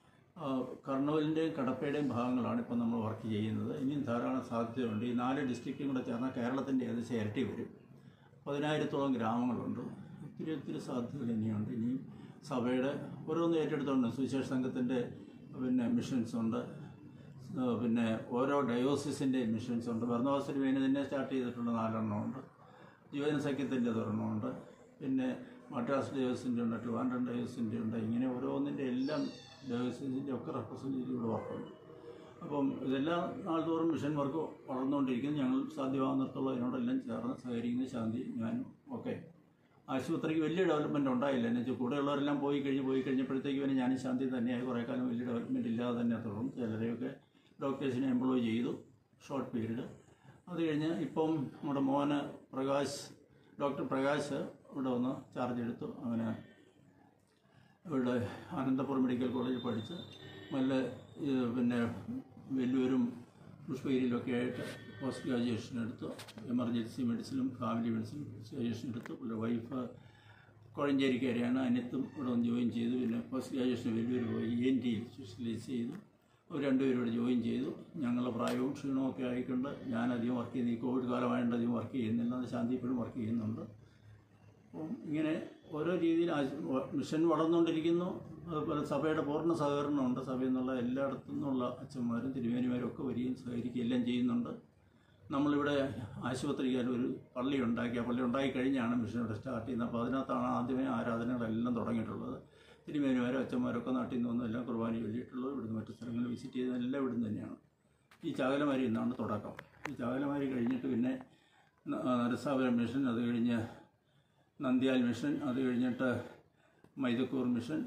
കർണൂലിൻ്റെയും കടപ്പയുടെയും ഭാഗങ്ങളാണ് ഇപ്പോൾ നമ്മൾ വർക്ക് ചെയ്യുന്നത് ഇനിയും ധാരാളം സാധ്യതയുണ്ട് ഈ നാല് ഡിസ്ട്രിക്റ്റും കൂടെ ചേർന്നാൽ കേരളത്തിൻ്റെ ഏകദേശം ഇരട്ടി വരും പതിനായിരത്തോളം ഗ്രാമങ്ങളുണ്ട് ഒത്തിരി ഒത്തിരി സാധ്യതകൾ ഇനിയുണ്ട് ഇനിയും സഭയുടെ ഓരോന്ന് ഏറ്റെടുത്തുണ്ട് സുവിശേഷ സംഘത്തിൻ്റെ പിന്നെ മിഷൻസ് ഉണ്ട് ആ, പിന്നെ ഓരോ ഡയോസിസിൻ്റെ മിഷൻസ് ഉണ്ട് ഭരണവാസത്തിന് വേണ്ടി തന്നെ സ്റ്റാർട്ട് ചെയ്തിട്ടുണ്ട് നാലെണ്ണം ഉണ്ട് ജീവന സഖ്യത്തിൻ്റെ ഒരെണ്ണമുണ്ട് പിന്നെ മദ്രാസ് ഡയോസിൻ്റെ ഉണ്ട് ട്രിവാൻഡ്രം ഡയോസിൻ്റെ ഉണ്ട് ഇങ്ങനെ ഓരോന്നിൻ്റെ എല്ലാം ഡയോസിൻ്റെ ഒക്കെ റെപ്രസെൻറ്റേറ്റീവ് ഇവിടെ വർക്കുണ്ട് അപ്പം ഇതെല്ലാം നാൾതോറും മിഷൻ വർക്ക് വളർന്നുകൊണ്ടിരിക്കുന്നു ഞങ്ങൾ സാധ്യമാകുന്നിടത്തോളം ഇതിനോടെല്ലാം ചേർന്ന് സഹകരിക്കുന്ന ശാന്തി ഞാനും ഒക്കെ ആശുപത്രിക്ക് വലിയ ഡെവലപ്മെൻറ്റ് ഉണ്ടായില്ല എന്ന് വെച്ചാൽ കൂടെയുള്ളവരെല്ലാം പോയി കഴിഞ്ഞ് പോയി കഴിഞ്ഞപ്പോഴത്തേക്ക് പിന്നെ ഞാനും ശാന്തി തന്നെയായി കുറേ കാലം വലിയ ഡെവലപ്മെൻറ്റ് ഇല്ലാതെ തന്നെ തുടർന്നു ചിലരെയൊക്കെ ഡോക്ടേഴ്സിനെ എംപ്ലോയ് ചെയ്തു ഷോർട്ട് പീരീഡ് അത് കഴിഞ്ഞ് ഇപ്പം നമ്മുടെ മോന് പ്രകാശ് ഡോക്ടർ പ്രകാശ് ഇവിടെ വന്ന് ചാർജ് എടുത്തു അങ്ങനെ ഇവിടെ അനന്തപുരം മെഡിക്കൽ കോളേജിൽ പഠിച്ച് നല്ല ഇത് പിന്നെ വെല്ലൂരും പുഷ്പഗിരിയിലൊക്കെ ആയിട്ട് പോസ്റ്റ് ഗ്രാജുവേഷൻ എടുത്തു എമർജൻസി മെഡിസിനും ഫാമിലി മെഡിസിനും പോസ്റ്റ് ഗ്രാജുവേഷൻ എടുത്തു പിന്നെ വൈഫ് കോഴഞ്ചേരിക്കാരെയാണ് അനിയത്തും ഇവിടെ വന്ന് ജോയിൻ ചെയ്തു പിന്നെ പോസ്റ്റ് ഗ്രാജുവേഷൻ വെല്ലൂർ പോയി എൻ ടിയിൽ സ്പെഷ്യലൈസ് ചെയ്തു അവർ രണ്ടുപേരും ഇവിടെ ജോയിൻ ചെയ്തു ഞങ്ങളുടെ പ്രായവും ക്ഷീണവും ഒക്കെ ആയിക്കൊണ്ട് ഞാനധികം വർക്ക് ചെയ്യുന്നു ഈ കോവിഡ് കാലമായതുകൊണ്ട് അധികം വർക്ക് ചെയ്യുന്നില്ല അത് ശാന്തി ഇപ്പോഴും വർക്ക് ചെയ്യുന്നുണ്ട് അപ്പം ഇങ്ങനെ ഓരോ രീതിയിൽ ആശ- വ- മിഷൻ വളർന്നുകൊണ്ടിരിക്കുന്നു അതുപോലെ സഭയുടെ പൂർണ്ണ സഹകരണമുണ്ട് സഭയിൽ നിന്നുള്ള എല്ലായിടത്തു നിന്നുള്ള അച്ഛന്മാരും തിരുവേനിമാരും ഒക്കെ വരികയും സഹകരിക്കുകയും എല്ലാം ചെയ്യുന്നുണ്ട് നമ്മളിവിടെ ആശുപത്രിയിൽ ഒരു പള്ളി ഉണ്ടാക്കി ആ പള്ളി ഉണ്ടാക്കി കഴിഞ്ഞാണ് മിഷൻ ഇവിടെ സ്റ്റാർട്ട് ചെയ്യുന്നത് അപ്പോൾ അതിനകത്താണ് ആദ്യമേ ആരാധനകളെല്ലാം തുടങ്ങിയിട്ടുള്ളത് തിരുമേനിമാരും അച്ഛന്മാരൊക്കെ നാട്ടിൽ നിന്ന് വന്ന് എല്ലാം കുർബാന ചൊല്ലിയിട്ടുള്ളത് ഇവിടുന്ന് മറ്റു സ്ഥലങ്ങളിൽ വിസിറ്റ് ചെയ്തതെല്ലാം ഇവിടുന്ന് തന്നെയാണ് ഈ ചാകലമാരി എന്നാണ് തുടക്കം ഈ ചാകലമാരി കഴിഞ്ഞിട്ട് പിന്നെ ന- നരസാപുരം മിഷൻ അത് കഴിഞ്ഞ് നന്ദ്യാൽ മിഷൻ അത് കഴിഞ്ഞിട്ട് മൈതക്കൂർ മിഷൻ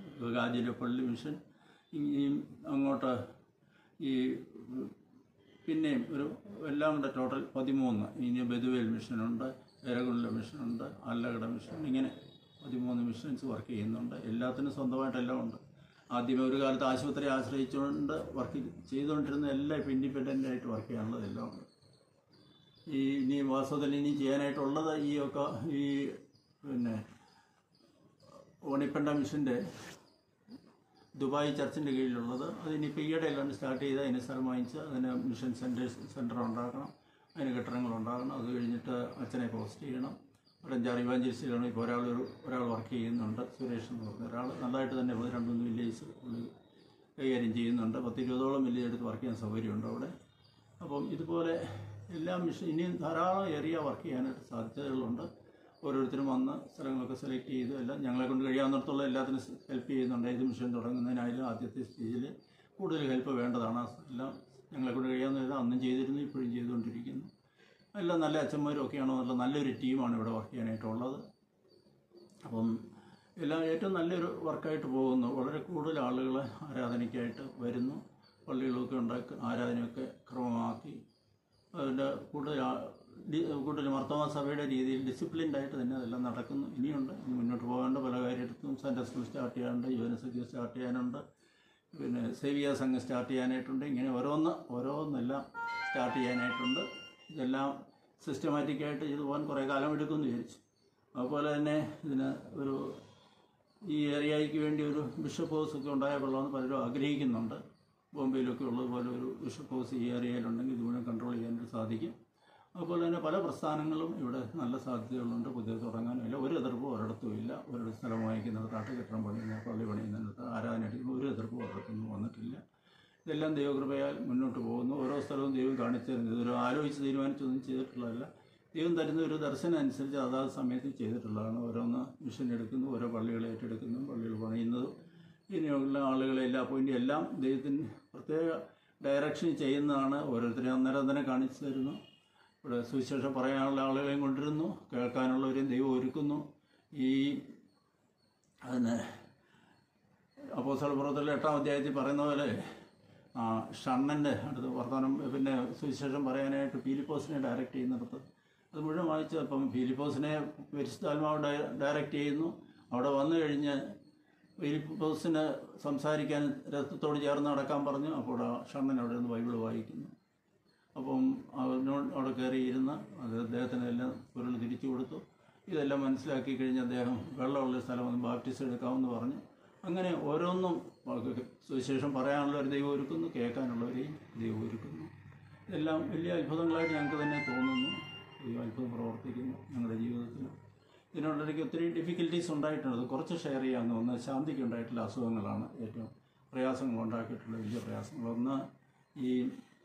ഗാജിലപ്പള്ളി മിഷൻ ഇനിയും അങ്ങോട്ട് ഈ പിന്നെയും ഒരു എല്ലാം കൂടെ ടോട്ടൽ പതിമൂന്ന് ഇനി ബദുവേൽ മിഷനുണ്ട് എരകുള്ള മിഷനുണ്ട് അല്ലകട മിഷൻ ഇങ്ങനെ പതിമൂന്ന് മിഷൻസ് വർക്ക് ചെയ്യുന്നുണ്ട് എല്ലാത്തിനും സ്വന്തമായിട്ടെല്ലാം ഉണ്ട് ആദ്യമേ ഒരു കാലത്ത് ആശുപത്രി ആശ്രയിച്ചുകൊണ്ട് വർക്ക് ചെയ്തുകൊണ്ടിരുന്ന എല്ലാം ഇപ്പോൾ ഇൻഡിപെൻഡൻ്റ് ആയിട്ട് വർക്ക് ചെയ്യാനുള്ളത് എല്ലാം ഉണ്ട് ഈ ഇനി വാസ്തവത്തിൽ ഇനി ചെയ്യാനായിട്ടുള്ളത് ഈ ഒക്കെ ഈ പിന്നെ ഓണിപ്പണ്ട മിഷൻ്റെ ദുബായ് ചർച്ചിൻ്റെ കീഴിലുള്ളത് അതിനിപ്പോൾ ഈയിടെയല്ലാണ് സ്റ്റാർട്ട് ചെയ്ത് അതിന് സ്ഥലം വാങ്ങിച്ച് അതിന് മിഷൻ സെൻറ്റേഴ്സ് സെൻറ്റർ ഉണ്ടാക്കണം അതിന് കെട്ടിടങ്ങൾ ഉണ്ടാക്കണം അത് കഴിഞ്ഞിട്ട് അച്ഛനെ പോസ്റ്റ് ചെയ്യണം ഒരു അഞ്ചാറ് ഇവാഞ്ചലിസ്റ്റിലാണ് ഇപ്പോൾ ഒരാൾ ഒരു ഒരാൾ വർക്ക് ചെയ്യുന്നുണ്ട് സുരേഷ് എന്ന് പറഞ്ഞ ഒരാൾ നല്ലതായിട്ട് തന്നെ പോയി രണ്ട് മൂന്ന് വില്ലേജ് പുള്ളി കൈകാര്യം ചെയ്യുന്നുണ്ട് പത്ത് ഇരുപതോളം വില്ലേജ് എടുത്ത് വർക്ക് ചെയ്യാൻ സൗകര്യമുണ്ട് അവിടെ അപ്പം ഇതുപോലെ എല്ലാ മിഷൻ ഇനിയും ധാരാളം ഏരിയ വർക്ക് ചെയ്യാനായിട്ട് സാധ്യതകളുണ്ട് ഓരോരുത്തരും വന്ന് സ്ഥലങ്ങളൊക്കെ സെലക്ട് ചെയ്ത് എല്ലാം ഞങ്ങളെ കൊണ്ട് കഴിയാവുന്നിടത്തോളം എല്ലാത്തിനും ഹെൽപ്പ് ചെയ്യുന്നുണ്ട് ഏത് മിഷൻ തുടങ്ങുന്നതിനായാലും ആദ്യത്തെ സ്റ്റേജിൽ കൂടുതൽ ഹെൽപ്പ് വേണ്ടതാണ് എല്ലാം ഞങ്ങളെ കൊണ്ട് കഴിയാവുന്നത് അന്നും ചെയ്തിരുന്നു ഇപ്പോഴും ചെയ്തുകൊണ്ടിരിക്കുന്നു എല്ലാം നല്ല അച്ഛന്മാരും ഒക്കെയാണ് നല്ല നല്ലൊരു ടീമാണ് ഇവിടെ വർക്ക് ചെയ്യാനായിട്ടുള്ളത് അപ്പം എല്ലാം ഏറ്റവും നല്ലൊരു വർക്കായിട്ട് പോകുന്നു വളരെ കൂടുതൽ ആളുകൾ ആരാധനയ്ക്കായിട്ട് വരുന്നു പള്ളികളൊക്കെ ഉണ്ടാക്കി ആരാധനയൊക്കെ ക്രമമാക്കി അതിൻ്റെ കൂടുതൽ ആ- ഡി- കൂടുതൽ മർത്തമാ സഭയുടെ രീതിയിൽ ഡിസിപ്ലിൻഡ് ആയിട്ട് തന്നെ അതെല്ലാം നടക്കുന്നു ഇനിയുണ്ട് ഇനി മുന്നോട്ട് പോകേണ്ട പല കാര്യത്തിലും സെൻറ്റർ സ്കൂൾ സ്റ്റാർട്ട് ചെയ്യാനുണ്ട് യുവനസഖ്യം സ്റ്റാർട്ട് ചെയ്യാനുണ്ട് പിന്നെ സേവിയ സംഘം സ്റ്റാർട്ട് ചെയ്യാനായിട്ടുണ്ട് ഇങ്ങനെ ഓരോന്ന് ഓരോന്നെല്ലാം സ്റ്റാർട്ട് ചെയ്യാനായിട്ടുണ്ട് ഇതെല്ലാം സിസ്റ്റമാറ്റിക്കായിട്ട് ചെയ്തു പോകാൻ കുറേ കാലം എടുക്കുമെന്ന് വിചാരിച്ചു അതുപോലെ തന്നെ ഇതിന് ഒരു ഈ ഏരിയയ്ക്ക് വേണ്ടി ഒരു ബിഷപ്പ് ഹൗസ് ഒക്കെ ഉണ്ടായാൽ കൊള്ളാമെന്ന് പലരും ആഗ്രഹിക്കുന്നുണ്ട് ബോംബെയിലൊക്കെ ഉള്ളതുപോലെ ഒരു ബിഷപ്പ് ഹൗസ് ഈ ഏരിയയിലുണ്ടെങ്കിൽ ഇത് മുഴുവൻ കൺട്രോൾ ചെയ്യാനായിട്ട് സാധിക്കും അതുപോലെ തന്നെ പല പ്രസ്ഥാനങ്ങളും ഇവിടെ നല്ല സാധ്യതകളുണ്ട് പുതിയ തുടങ്ങാനും ഇല്ല ഒരു എതിർപ്പും ഒരിടത്തും ഇല്ല ഒരിടത്ത് സ്ഥലം വാങ്ങിക്കുന്നിടത്ത് ആട്ടുകെട്ടിടം പണിയുന്ന പള്ളി പണിയുന്നിടത്ത് ആരാധന എടുക്കുന്ന ഒരു എതിർപ്പും ഒരിടത്തൊന്നും വന്നിട്ടില്ല ഇതെല്ലാം ദൈവകൃപയാൽ മുന്നോട്ട് പോകുന്നു ഓരോ സ്ഥലവും ദൈവം കാണിച്ചു തരുന്നത് ഇതൊരു ആലോചിച്ച് തീരുമാനിച്ചൊന്നും ചെയ്തിട്ടുള്ളതല്ല ദൈവം തരുന്ന ഒരു ദർശനം അനുസരിച്ച് അതാത് സമയത്ത് ചെയ്തിട്ടുള്ളതാണ് ഓരോന്ന് മിഷൻ എടുക്കുന്നു ഓരോ പള്ളികളെ ഏറ്റെടുക്കുന്നു പള്ളികൾ പണിയുന്നതും ഇനിയുള്ള ആളുകളെ എല്ലാം അപ്പോയിൻ്റ് എല്ലാം ദൈവത്തിന് പ്രത്യേക ഡയറക്ഷൻ ചെയ്യുന്നതാണ് ഓരോരുത്തരെയും അന്നേരം തന്നെ കാണിച്ചു തരുന്നു ഇവിടെ സുവിശേഷം പറയാനുള്ള ആളുകളെയും കൊണ്ടിരുന്നു കേൾക്കാനുള്ളവരെയും ദൈവം ഒരുക്കുന്നു ഈ അതിന് അപ്പോസ്തല പുറത്തുള്ള എട്ടാം അധ്യായത്തിൽ പറയുന്ന പോലെ ആ ഷണ്ണൻ്റെ അടുത്ത് വർത്തമാനം പിന്നെ സുവിശേഷം പറയാനായിട്ട് ഫിലിപ്പോസിനെ ഡയറക്റ്റ് ചെയ്യുന്നിടത്ത് അത് മുഴുവൻ വായിച്ചു അപ്പം ഫിലിപ്പോസിനെ പരിശുദ്ധാത്മാവ് ഡയ- ഡയറക്റ്റ് ചെയ്യുന്നു അവിടെ വന്നു കഴിഞ്ഞ് ഫിലിപ്പോസിന് സംസാരിക്കാൻ രഥത്തോട് ചേർന്ന് നടക്കാൻ പറഞ്ഞു അപ്പോൾ ആ ഷണ്ണൻ അവിടെ നിന്ന് ബൈബിൾ വായിക്കുന്നു അപ്പം അവനോട് അവിടെ കയറിയിരുന്ന് അത് അദ്ദേഹത്തിന് എല്ലാം പൊരുൾ തിരിച്ചു കൊടുത്തു ഇതെല്ലാം മനസ്സിലാക്കി കഴിഞ്ഞ് അദ്ദേഹം വെള്ളമുള്ള സ്ഥലം ഒന്ന് ബാപ്റ്റിസ്റ്റ് എടുക്കാമെന്ന് പറഞ്ഞു അങ്ങനെ ഓരോന്നും അവർക്ക് സുവിശേഷം പറയാനുള്ള ഒരു ദൈവം ഒരുക്കുന്നു കേൾക്കാനുള്ളവരെയും ദൈവം ഒരുക്കുന്നു ഇതെല്ലാം വലിയ അത്ഭുതങ്ങളായിട്ട് ഞങ്ങൾക്ക് തന്നെ തോന്നുന്നു ദൈവം അത്ഭുതം പ്രവർത്തിക്കുന്നു ഞങ്ങളുടെ ജീവിതത്തിൽ ഇതിനോടിടയ്ക്ക് ഒത്തിരി ഡിഫിക്കൽട്ടീസ് ഉണ്ടായിട്ടുണ്ട് അത് കുറച്ച് ഷെയർ ചെയ്യാമെന്ന് ഒന്ന് ശാന്തിക്ക് ഉണ്ടായിട്ടുള്ള അസുഖങ്ങളാണ് ഏറ്റവും പ്രയാസങ്ങൾ ഉണ്ടാക്കിയിട്ടുള്ള വലിയ പ്രയാസങ്ങൾ ഒന്ന് ഈ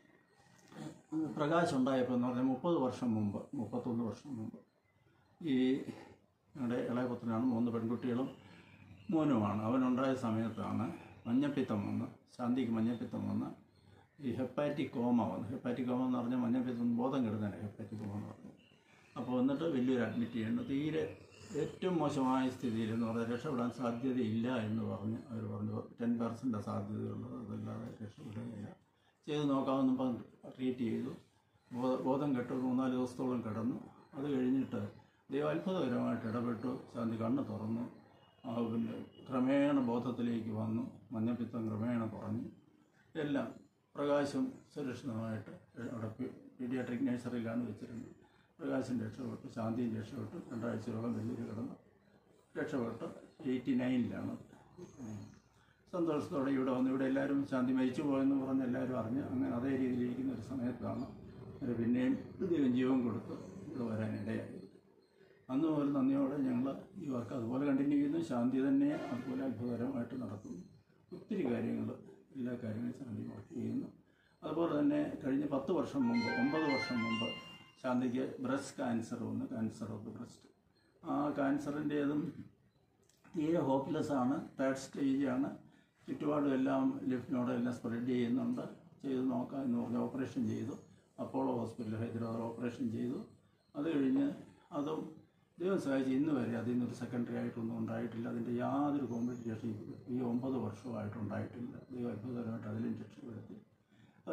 പ്രകാശം ഉണ്ടായപ്പോൾ എന്ന് പറഞ്ഞാൽ മുപ്പത് വർഷം മുമ്പ് മുപ്പത്തൊന്ന് വർഷം മുമ്പ് ഈ ഞങ്ങളുടെ ഇളയപുത്രനാണ് മൂന്ന് പെൺകുട്ടികളും മോനുമാണ് അവനുണ്ടായ സമയത്താണ് മഞ്ഞപ്പിത്തം വന്ന് ശാന്തിക്ക് മഞ്ഞപ്പിത്തം വന്ന് ഈ ഹെപ്പാറ്റിക് കോമ വന്നു ഹെപ്പാറ്റിക് കോമ എന്ന് പറഞ്ഞാൽ മഞ്ഞപ്പിത്തം ബോധം കെടുന്നതാണ് ഹെപ്പാറ്റിക് കോമ എന്ന് പറഞ്ഞത് അപ്പോൾ എന്നിട്ട് വലിയൊരു അഡ്മിറ്റ് ചെയ്യേണ്ടത് തീരെ ഏറ്റവും മോശമായ സ്ഥിതിയിൽ എന്ന് പറഞ്ഞാൽ രക്ഷപ്പെടാൻ സാധ്യതയില്ല എന്ന് പറഞ്ഞ് അവർ പറഞ്ഞു ടെൻ പെർസെൻ്റ് സാധ്യതയുള്ളത് അതല്ലാതെ രക്ഷപ്പെടുകയില്ല ചെയ്ത് നോക്കാമെന്ന് പറഞ്ഞ് ട്രീറ്റ് ചെയ്തു ബോ- ബോധം കെട്ട് മൂന്നാല് ദിവസത്തോളം കിടന്നു അത് കഴിഞ്ഞിട്ട് ദൈവം അത്ഭുതകരമായിട്ട് ഇടപെട്ടു ശാന്തി കണ്ണ് തുറന്നു ആ പിന്നെ ക്രമേണ ബോധത്തിലേക്ക് വന്നു മഞ്ഞപ്പിത്തം ക്രമേണ കുറഞ്ഞു എല്ലാം പ്രകാശം സുരക്ഷിതമായിട്ട് അവിടെ പീഡിയാട്രിക് നഴ്സറിയിലാണ് വെച്ചിരുന്നത് പ്രകാശം രക്ഷപ്പെട്ടു ശാന്തിയും രക്ഷപ്പെട്ടു രണ്ടാഴ്ച രോഗം വലിയൊരു കിടന്നു രക്ഷപ്പെട്ടു എയ്റ്റി നയനിലാണ് സന്തോഷത്തോടെ ഇവിടെ വന്നു ഇവിടെ എല്ലാവരും ശാന്തി മരിച്ചു പോയെന്ന് പറഞ്ഞ് എല്ലാവരും അറിഞ്ഞ് അങ്ങനെ അതേ രീതിയിലിരിക്കുന്ന ഒരു സമയത്താണ് അവർ പിന്നെയും ദൈവം ജീവൻ കൊടുത്ത് ഇവിടെ വരാനിടയായത് അന്ന് മുതൽ നന്ദിയോടെ ഞങ്ങൾ ഈ വർക്ക് അതുപോലെ കണ്ടിന്യൂ ചെയ്യുന്നു ശാന്തി തന്നെ അതുപോലെ അത്ഭുതകരമായിട്ട് നടത്തുന്നു ഒത്തിരി കാര്യങ്ങൾ എല്ലാ കാര്യങ്ങളും ശാന്തി വർക്ക് ചെയ്യുന്നു അതുപോലെ തന്നെ കഴിഞ്ഞ പത്ത് വർഷം മുമ്പ് ഒമ്പത് വർഷം മുമ്പ് ശാന്തിക്ക് ബ്രസ്റ്റ് ക്യാൻസർ വന്നു ക്യാൻസർ ഓഫ് ദ ബ്രസ്റ്റ് ആ ക്യാൻസറിൻ്റേതും തീരെ ഹോപ്പ്ലെസ് ആണ് തേർഡ് സ്റ്റേജാണ് ചുറ്റുപാടും എല്ലാം ലിഫ്റ്റിനോടെ എല്ലാം സ്പ്രെഡ് ചെയ്യുന്നുണ്ട് ചെയ്ത് നോക്കാം എന്ന് പറഞ്ഞ് ഓപ്പറേഷൻ ചെയ്തു അപ്പോളോ ഹോസ്പിറ്റൽ ഹൈദരാബാദ് ഓപ്പറേഷൻ ചെയ്തു അത് കഴിഞ്ഞ് അതും ദൈവം സഹായിച്ച് ഇന്ന് വരെ അതിൽ നിന്നൊരു സെക്കൻഡറി ആയിട്ടൊന്നും ഉണ്ടായിട്ടില്ല അതിൻ്റെ യാതൊരു കോംപ്ലിക്കേഷൻ ഈ ഒമ്പത് വർഷമായിട്ട് ഉണ്ടായിട്ടില്ല ദൈവം അത്ഭുതകരമായിട്ട് അതിലും രക്ഷപ്പെടുത്തി അത്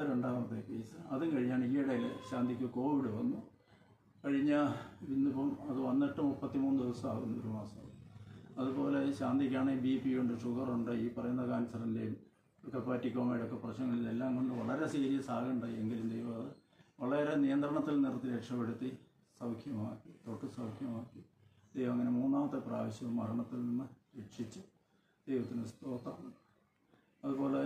രണ്ടാമത്തെ കേസ് അതും കഴിഞ്ഞാണ് ഈയിടയിൽ ശാന്തിക്ക് കോവിഡ് വന്നു കഴിഞ്ഞ ഇന്നിപ്പം അത് വന്നിട്ട് മുപ്പത്തിമൂന്ന് ദിവസം ആകുന്നു ഒരു മാസം അതുപോലെ ശാന്തിക്കാണെങ്കിൽ ബി പി ഉണ്ട് ഷുഗറുണ്ട് ഈ പറയുന്ന ക്യാൻസറിൻ്റെയും ഹെപ്പാറ്റിക്കോമയുടെ ഒക്കെ പ്രശ്നങ്ങളിലെല്ലാം കൊണ്ട് വളരെ സീരിയസ് ആകണ്ട എങ്കിലും ദൈവം അത് വളരെ നിയന്ത്രണത്തിൽ നിർത്തി രക്ഷപ്പെടുത്തി സൗഖ്യമാക്കി തൊട്ട് സൗഖ്യമാക്കി ദൈവം അങ്ങനെ മൂന്നാമത്തെ പ്രാവശ്യവും മരണത്തിൽ നിന്ന് രക്ഷിച്ച് ദൈവത്തിന് സ്തോത്രം അതുപോലെ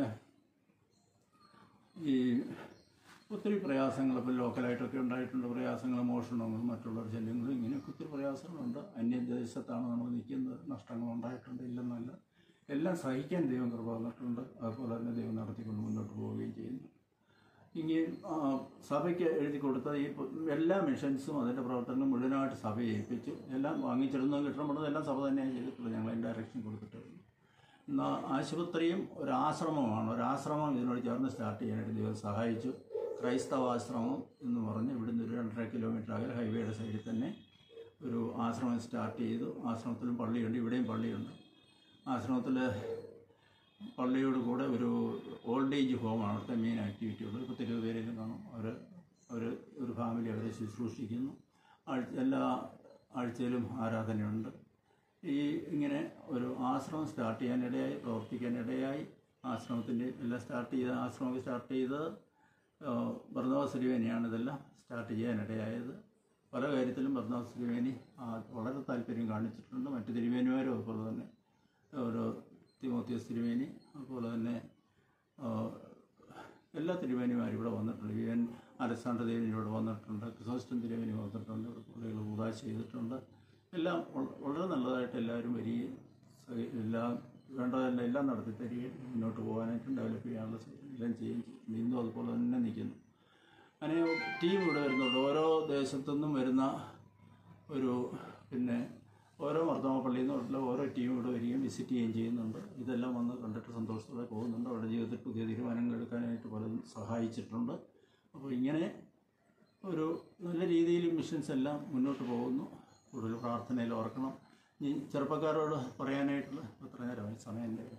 ഈ ഒത്തിരി പ്രയാസങ്ങൾ ഇപ്പോൾ ലോക്കലായിട്ടൊക്കെ ഉണ്ടായിട്ടുണ്ട് പ്രയാസങ്ങൾ മോഷണങ്ങളും മറ്റുള്ള ശല്യങ്ങളും ഇങ്ങനെയൊക്കെ ഒത്തിരി പ്രയാസങ്ങളുണ്ട് അന്യദേശത്താണ് നമ്മൾ നിൽക്കുന്നത് നഷ്ടങ്ങൾ ഉണ്ടായിട്ടുണ്ട് ഇല്ലെന്നല്ല എല്ലാം സഹിക്കാൻ ദൈവം കൃപ തന്നിട്ടുണ്ട് അതുപോലെ തന്നെ ദൈവം നടത്തിക്കൊണ്ട് മുന്നോട്ട് പോവുകയും ചെയ്യുന്നു ഇങ്ങനെ ആ, സഭയ്ക്ക് എഴുതി കൊടുത്ത ഈ പ- എല്ലാ മിഷൻസും അതിൻ്റെ പ്രവർത്തനങ്ങളും മുഴുവനായിട്ട് സഭയെ ഏൽപ്പിച്ചു എല്ലാം വാങ്ങിച്ചിടുന്നതും കിട്ടണമെന്നത് എല്ലാം സഭ തന്നെയാണ് ചെയ്തിട്ടുള്ളത് ഞങ്ങൾ അതിൻ്റെ ഡയറക്ഷൻ കൊടുത്തിട്ടുണ്ട് എന്നാൽ ആശുപത്രിയും ഒരു ആശ്രമമാണ് ഒരു ആശ്രമം ഇതിനോട് ചേർന്ന് സ്റ്റാർട്ട് ചെയ്യാനായിട്ട് ദൈവം സഹായിച്ചു ക്രൈസ്തവ ആശ്രമം എന്ന് പറഞ്ഞ് ഇവിടുന്ന് ഒരു രണ്ടര കിലോമീറ്റർ അകലെ ഹൈവേയുടെ സൈഡിൽ തന്നെ ഒരു ആശ്രമം സ്റ്റാർട്ട് ചെയ്തു ആശ്രമത്തിലും പള്ളിയുണ്ട് ഇവിടെയും പള്ളിയുണ്ട് ആശ്രമത്തിൽ പള്ളിയോട് കൂടെ ഒരു ഓൾഡ് ഏജ് ഹോമാണ് അവിടുത്തെ മെയിൻ ആക്ടിവിറ്റി ഉള്ളത് ഇപ്പോൾ തിരുവ് പേരെങ്കിലും കാണും അവർ അവർ ഒരു ഫാമിലി അവരെ ശുശ്രൂഷിക്കുന്നു ആഴ്ച എല്ലാ ആഴ്ചയിലും ആരാധനയുണ്ട് ഈ ഇങ്ങനെ ഒരു ആശ്രമം സ്റ്റാർട്ട് ചെയ്യാനിടയായി പ്രവർത്തിക്കാനിടയായി ആശ്രമത്തിൻ്റെ എല്ലാം സ്റ്റാർട്ട് ചെയ്ത ആശ്രമം സ്റ്റാർട്ട് ചെയ്ത് ഭർണവാസ് തിരുവേനിയാണ് ഇതെല്ലാം സ്റ്റാർട്ട് ചെയ്യാനിടയായത് പല കാര്യത്തിലും ഭർണവാസ് തിരുവേനി ആ, വളരെ താല്പര്യം കാണിച്ചിട്ടുണ്ട് മറ്റ് തിരുവേനിമാരും അതുപോലെ തന്നെ ഒരു തിമോത്തിയസ് തിരുവേനി അതുപോലെ തന്നെ ആ, എല്ലാ തിരുവേനിമാരും ഇവിടെ വന്നിട്ടുണ്ട് ഇവൻ അലക്സാണ്ടർ ദേവൻ ഇവിടെ വന്നിട്ടുണ്ട് ക്രിസോസ്റ്റൻ തിരുവേനി വന്നിട്ടുണ്ട് ഇവിടെ പുള്ളികൾ ഉദാശ ചെയ്തിട്ടുണ്ട് എല്ലാം വള- വളരെ നല്ലതായിട്ട് എല്ലാവരും വരികയും സഹ- എല്ലാം വേണ്ടതെല്ലാം എല്ലാം നടത്തി തരികയും മുന്നോട്ട് പോകാനായിട്ടും ഡെവലപ്പ് ചെയ്യാനുള്ള സ- എല്ലാം ചെയ്യുകയും ചെയ്യും ഇന്നും അതുപോലെ തന്നെ നിൽക്കുന്നു അങ്ങനെ ടീം ഇവിടെ വരുന്നുണ്ട് ഓരോ ദേശത്തു നിന്നും വരുന്ന ഒരു പിന്നെ ഓരോ മർദ്ദമ പള്ളിയിൽ നിന്നുള്ള ഓരോ ടീം ഇവിടെ വരികയും വിസിറ്റ് ചെയ്യുകയും ചെയ്യുന്നുണ്ട് ഇതെല്ലാം വന്ന് കണ്ടിട്ട് സന്തോഷത്തോടെ പോകുന്നുണ്ട് അവരുടെ ജീവിതത്തിൽ പുതിയ തീരുമാനങ്ങൾ എടുക്കാനായിട്ട് പലതും സഹായിച്ചിട്ടുണ്ട് അപ്പോൾ ഇങ്ങനെ ഒരു നല്ല രീതിയിൽ മിഷൻസ് എല്ലാം മുന്നോട്ട് പോകുന്നു കൂടുതൽ പ്രാർത്ഥനയിൽ ഓർക്കണം ഇനി ചെറുപ്പക്കാരോട് പറയാനായിട്ടുള്ള എത്ര നേരമായി സമയം എൻ്റെ